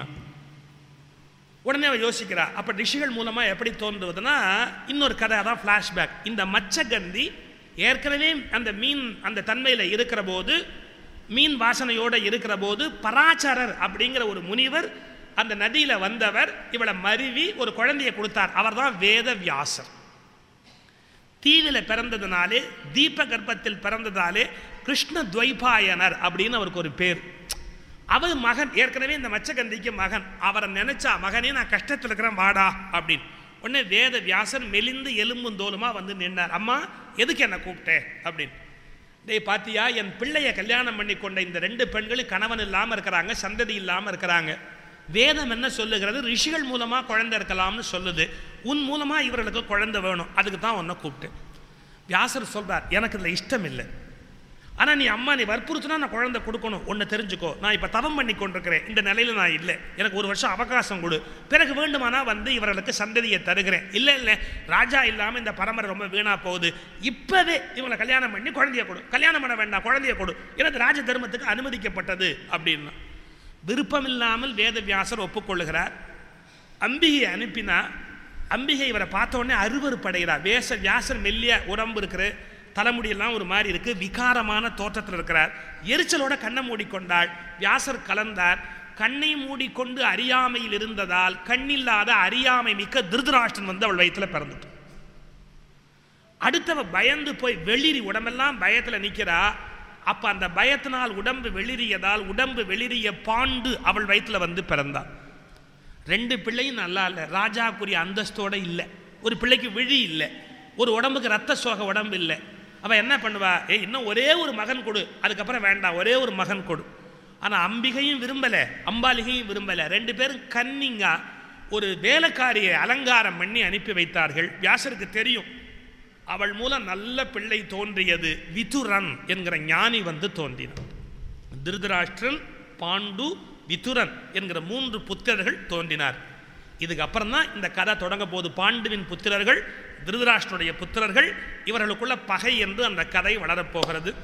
A: உடனே அவ யோசிக்கிறா அப்ப ரிஷிகள் மூலமா எப்படி தோன்றுவதுன்னா இன்னொரு கதை அதான் ஃப்ளாஷ்பேக் இந்த மச்சகந்தி ஏற்கனவே அந்த மீன் அந்த தன்மையில இருக்கிற போது மீன் வாசனையோட இருக்கிற போது பராச்சரர் அப்படிங்கிற ஒரு முனிவர் அந்த நதியில வந்தவர் இவளை மருவி ஒரு குழந்தையை கொடுத்தார் அவர்தான் வேத வியாசர் தீவில பிறந்ததுனாலே தீப கர்ப்பத்தில் பிறந்ததாலே கிருஷ்ண துவைபாயனர் அப்படின்னு அவருக்கு ஒரு பேர் அவர் மகன் ஏற்கனவே இந்த மச்சகந்திக்கு மகன் அவரை நினைச்சா மகனே நான் கஷ்டத்தில் இருக்கிறேன் வாடா அப்படின்னு உடனே வேத வியாசர் மெலிந்து எலும்பும் தோலுமா வந்து நின்னார் அம்மா எதுக்கு என்னை கூப்பிட்டே அப்படின்னு டேய் பாத்தியா என் பிள்ளைய கல்யாணம் பண்ணி கொண்ட இந்த ரெண்டு பெண்களும் கணவன் இல்லாமல் இருக்கிறாங்க சந்ததி இல்லாமல் இருக்கிறாங்க வேதம் என்ன சொல்லுகிறது ரிஷிகள் மூலமா குழந்தை இருக்கலாம்னு சொல்லுது உன் மூலமா இவர்களுக்கு குழந்தை வேணும் அதுக்கு தான் உன்னை கூப்பிட்டேன் வியாசர் சொல்றார் எனக்கு இதில் இஷ்டம் இல்லை ஆனால் நீ அம்மா நீ வற்புறுத்தினா நான் குழந்தை கொடுக்கணும் ஒன்று தெரிஞ்சுக்கோ நான் இப்போ தவம் பண்ணி கொண்டிருக்கிறேன் இந்த நிலையில் நான் இல்லை எனக்கு ஒரு வருஷம் அவகாசம் கொடு பிறகு வேண்டுமானா வந்து இவர்களுக்கு சந்ததியை தருகிறேன் இல்லை இல்லை ராஜா இல்லாமல் இந்த பரம்பரை ரொம்ப வீணாக போகுது இப்போவே இவங்களை கல்யாணம் பண்ணி குழந்தைய கொடு கல்யாணம் பண்ண வேண்டாம் குழந்தைய கொடு எனக்கு ராஜ தர்மத்துக்கு அனுமதிக்கப்பட்டது அப்படின்னா விருப்பமில்லாமல் வேதவியாசர் ஒப்புக்கொள்ளுகிறார் அம்பிகையை அனுப்பினா அம்பிகை இவரை பார்த்த உடனே அருவருப்படைகிறார் வேச வியாசர் மெல்லிய உடம்பு இருக்கிற தலைமுடியெல்லாம் ஒரு மாதிரி இருக்கு விகாரமான தோற்றத்தில் இருக்கிறார் எரிச்சலோட கண்ணை மூடிக்கொண்டாள் வியாசர் கலந்தார் கண்ணை மூடிக்கொண்டு அறியாமையில் இருந்ததால் கண்ணில்லாத அறியாமை மிக்க திருதராஷ்டிரன் வந்து அவள் வயித்துல பிறந்துட்டு அடுத்தவ பயந்து போய் வெளிரி உடம்பெல்லாம் பயத்துல நிக்கிறா அப்ப அந்த பயத்தினால் உடம்பு வெளிரியதால் உடம்பு வெளிரிய பாண்டு அவள் வயித்துல வந்து பிறந்தாள் ரெண்டு பிள்ளையும் நல்லா இல்லை ராஜாக்குரிய அந்தஸ்தோட இல்லை ஒரு பிள்ளைக்கு விழி இல்லை ஒரு உடம்புக்கு ரத்த சோக உடம்பு இல்லை அவள் என்ன பண்ணுவா ஏய் இன்னும் ஒரே ஒரு மகன் கொடு அதுக்கப்புறம் வேண்டாம் ஒரே ஒரு மகன் கொடு ஆனால் அம்பிகையும் விரும்பலை அம்பாலிகையும் விரும்பலை ரெண்டு பேரும் கன்னிங்கா ஒரு வேலைக்காரியை அலங்காரம் பண்ணி அனுப்பி வைத்தார்கள் வியாசருக்கு தெரியும் அவள் மூலம் நல்ல பிள்ளை தோன்றியது விதுரன் என்கிற ஞானி வந்து தோன்றினான் திருதராஷ்டிரன் பாண்டு விதுரன் என்கிற மூன்று புத்திரர்கள் தோன்றினார் இதுக்கு அப்புறம் தான் இந்த கதை தொடங்க போது பாண்டுவின் புத்திரர்கள் திருதராஷ்டனுடைய புத்திரர்கள் இவர்களுக்குள்ள பகை என்று அந்த கதை வளரப்போகிறது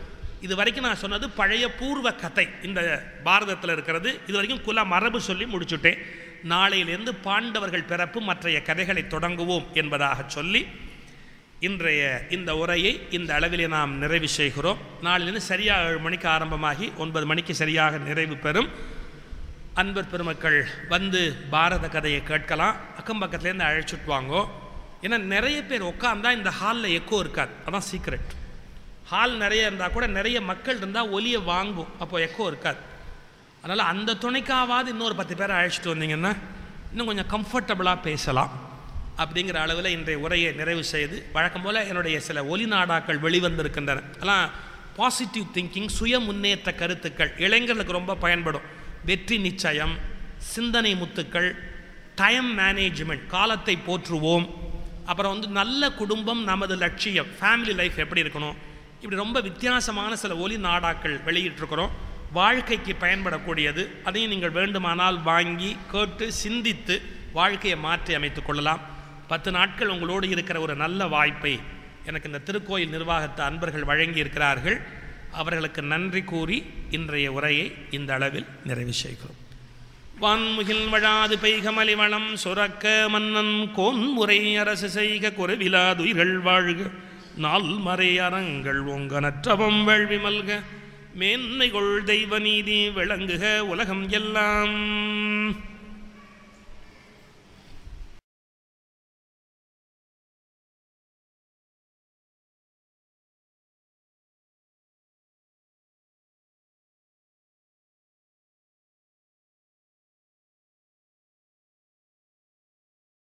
A: இது வரைக்கும் நான் சொன்னது பழைய பூர்வ கதை இந்த பாரதத்தில் இருக்கிறது இது வரைக்கும் குல மரபு சொல்லி முடிச்சுட்டேன் நாளையிலிருந்து பாண்டவர்கள் பிறப்பு மற்றைய கதைகளை தொடங்குவோம் என்பதாக சொல்லி இன்றைய இந்த உரையை இந்த அளவிலே நாம் நிறைவு செய்கிறோம் நாளிலிருந்து சரியாக ஏழு மணிக்கு ஆரம்பமாகி ஒன்பது மணிக்கு சரியாக நிறைவு பெறும் அன்பர் பெருமக்கள் வந்து பாரத கதையை கேட்கலாம் அக்கம் பக்கத்துலேருந்து அழைச்சிட்டு வாங்கோ ஏன்னா நிறைய பேர் உட்காந்தா இந்த ஹாலில் எக்கோ இருக்காது அதான் சீக்ரெட் ஹால் நிறைய இருந்தால் கூட நிறைய மக்கள் இருந்தால் ஒலியை வாங்கும் அப்போ எக்கோ இருக்காது அதனால் அந்த துணைக்காவது இன்னொரு பத்து பேரை அழைச்சிட்டு வந்தீங்கன்னா இன்னும் கொஞ்சம் கம்ஃபர்டபுளாக பேசலாம் அப்படிங்கிற அளவில் இன்றைய உரையை நிறைவு செய்து வழக்கம் போல் என்னுடைய சில ஒலி நாடாக்கள் வெளிவந்திருக்கின்றன அதெல்லாம் பாசிட்டிவ் திங்கிங் சுய முன்னேற்ற கருத்துக்கள் இளைஞர்களுக்கு ரொம்ப பயன்படும் வெற்றி நிச்சயம் சிந்தனை முத்துக்கள் டைம் மேனேஜ்மெண்ட் காலத்தை போற்றுவோம் அப்புறம் வந்து நல்ல குடும்பம் நமது லட்சியம் ஃபேமிலி லைஃப் எப்படி இருக்கணும் இப்படி ரொம்ப வித்தியாசமான சில ஒலி நாடாக்கள் வெளியிட்டிருக்கிறோம் வாழ்க்கைக்கு பயன்படக்கூடியது அதையும் நீங்கள் வேண்டுமானால் வாங்கி கேட்டு சிந்தித்து வாழ்க்கையை மாற்றி அமைத்துக் கொள்ளலாம் பத்து நாட்கள் உங்களோடு இருக்கிற ஒரு நல்ல வாய்ப்பை எனக்கு இந்த திருக்கோயில் நிர்வாகத்தை அன்பர்கள் வழங்கி இருக்கிறார்கள் அவர்களுக்கு நன்றி கூறி இன்றைய உரையை இந்த அளவில் நிறைவு செய்கிறோம் வான்முகில் வழாது பெய்கமலி வளம் சுரக்க மன்னன் கோன்முறை அரசு செய்க குறைவிலாதுயிர்கள் வாழ்க நாள் மறை அறங்கள் ஒங்க நற்றவம் வேள்வி மல்க மேன்மைகொள் தெய்வ நீதி விளங்குக உலகம் எல்லாம்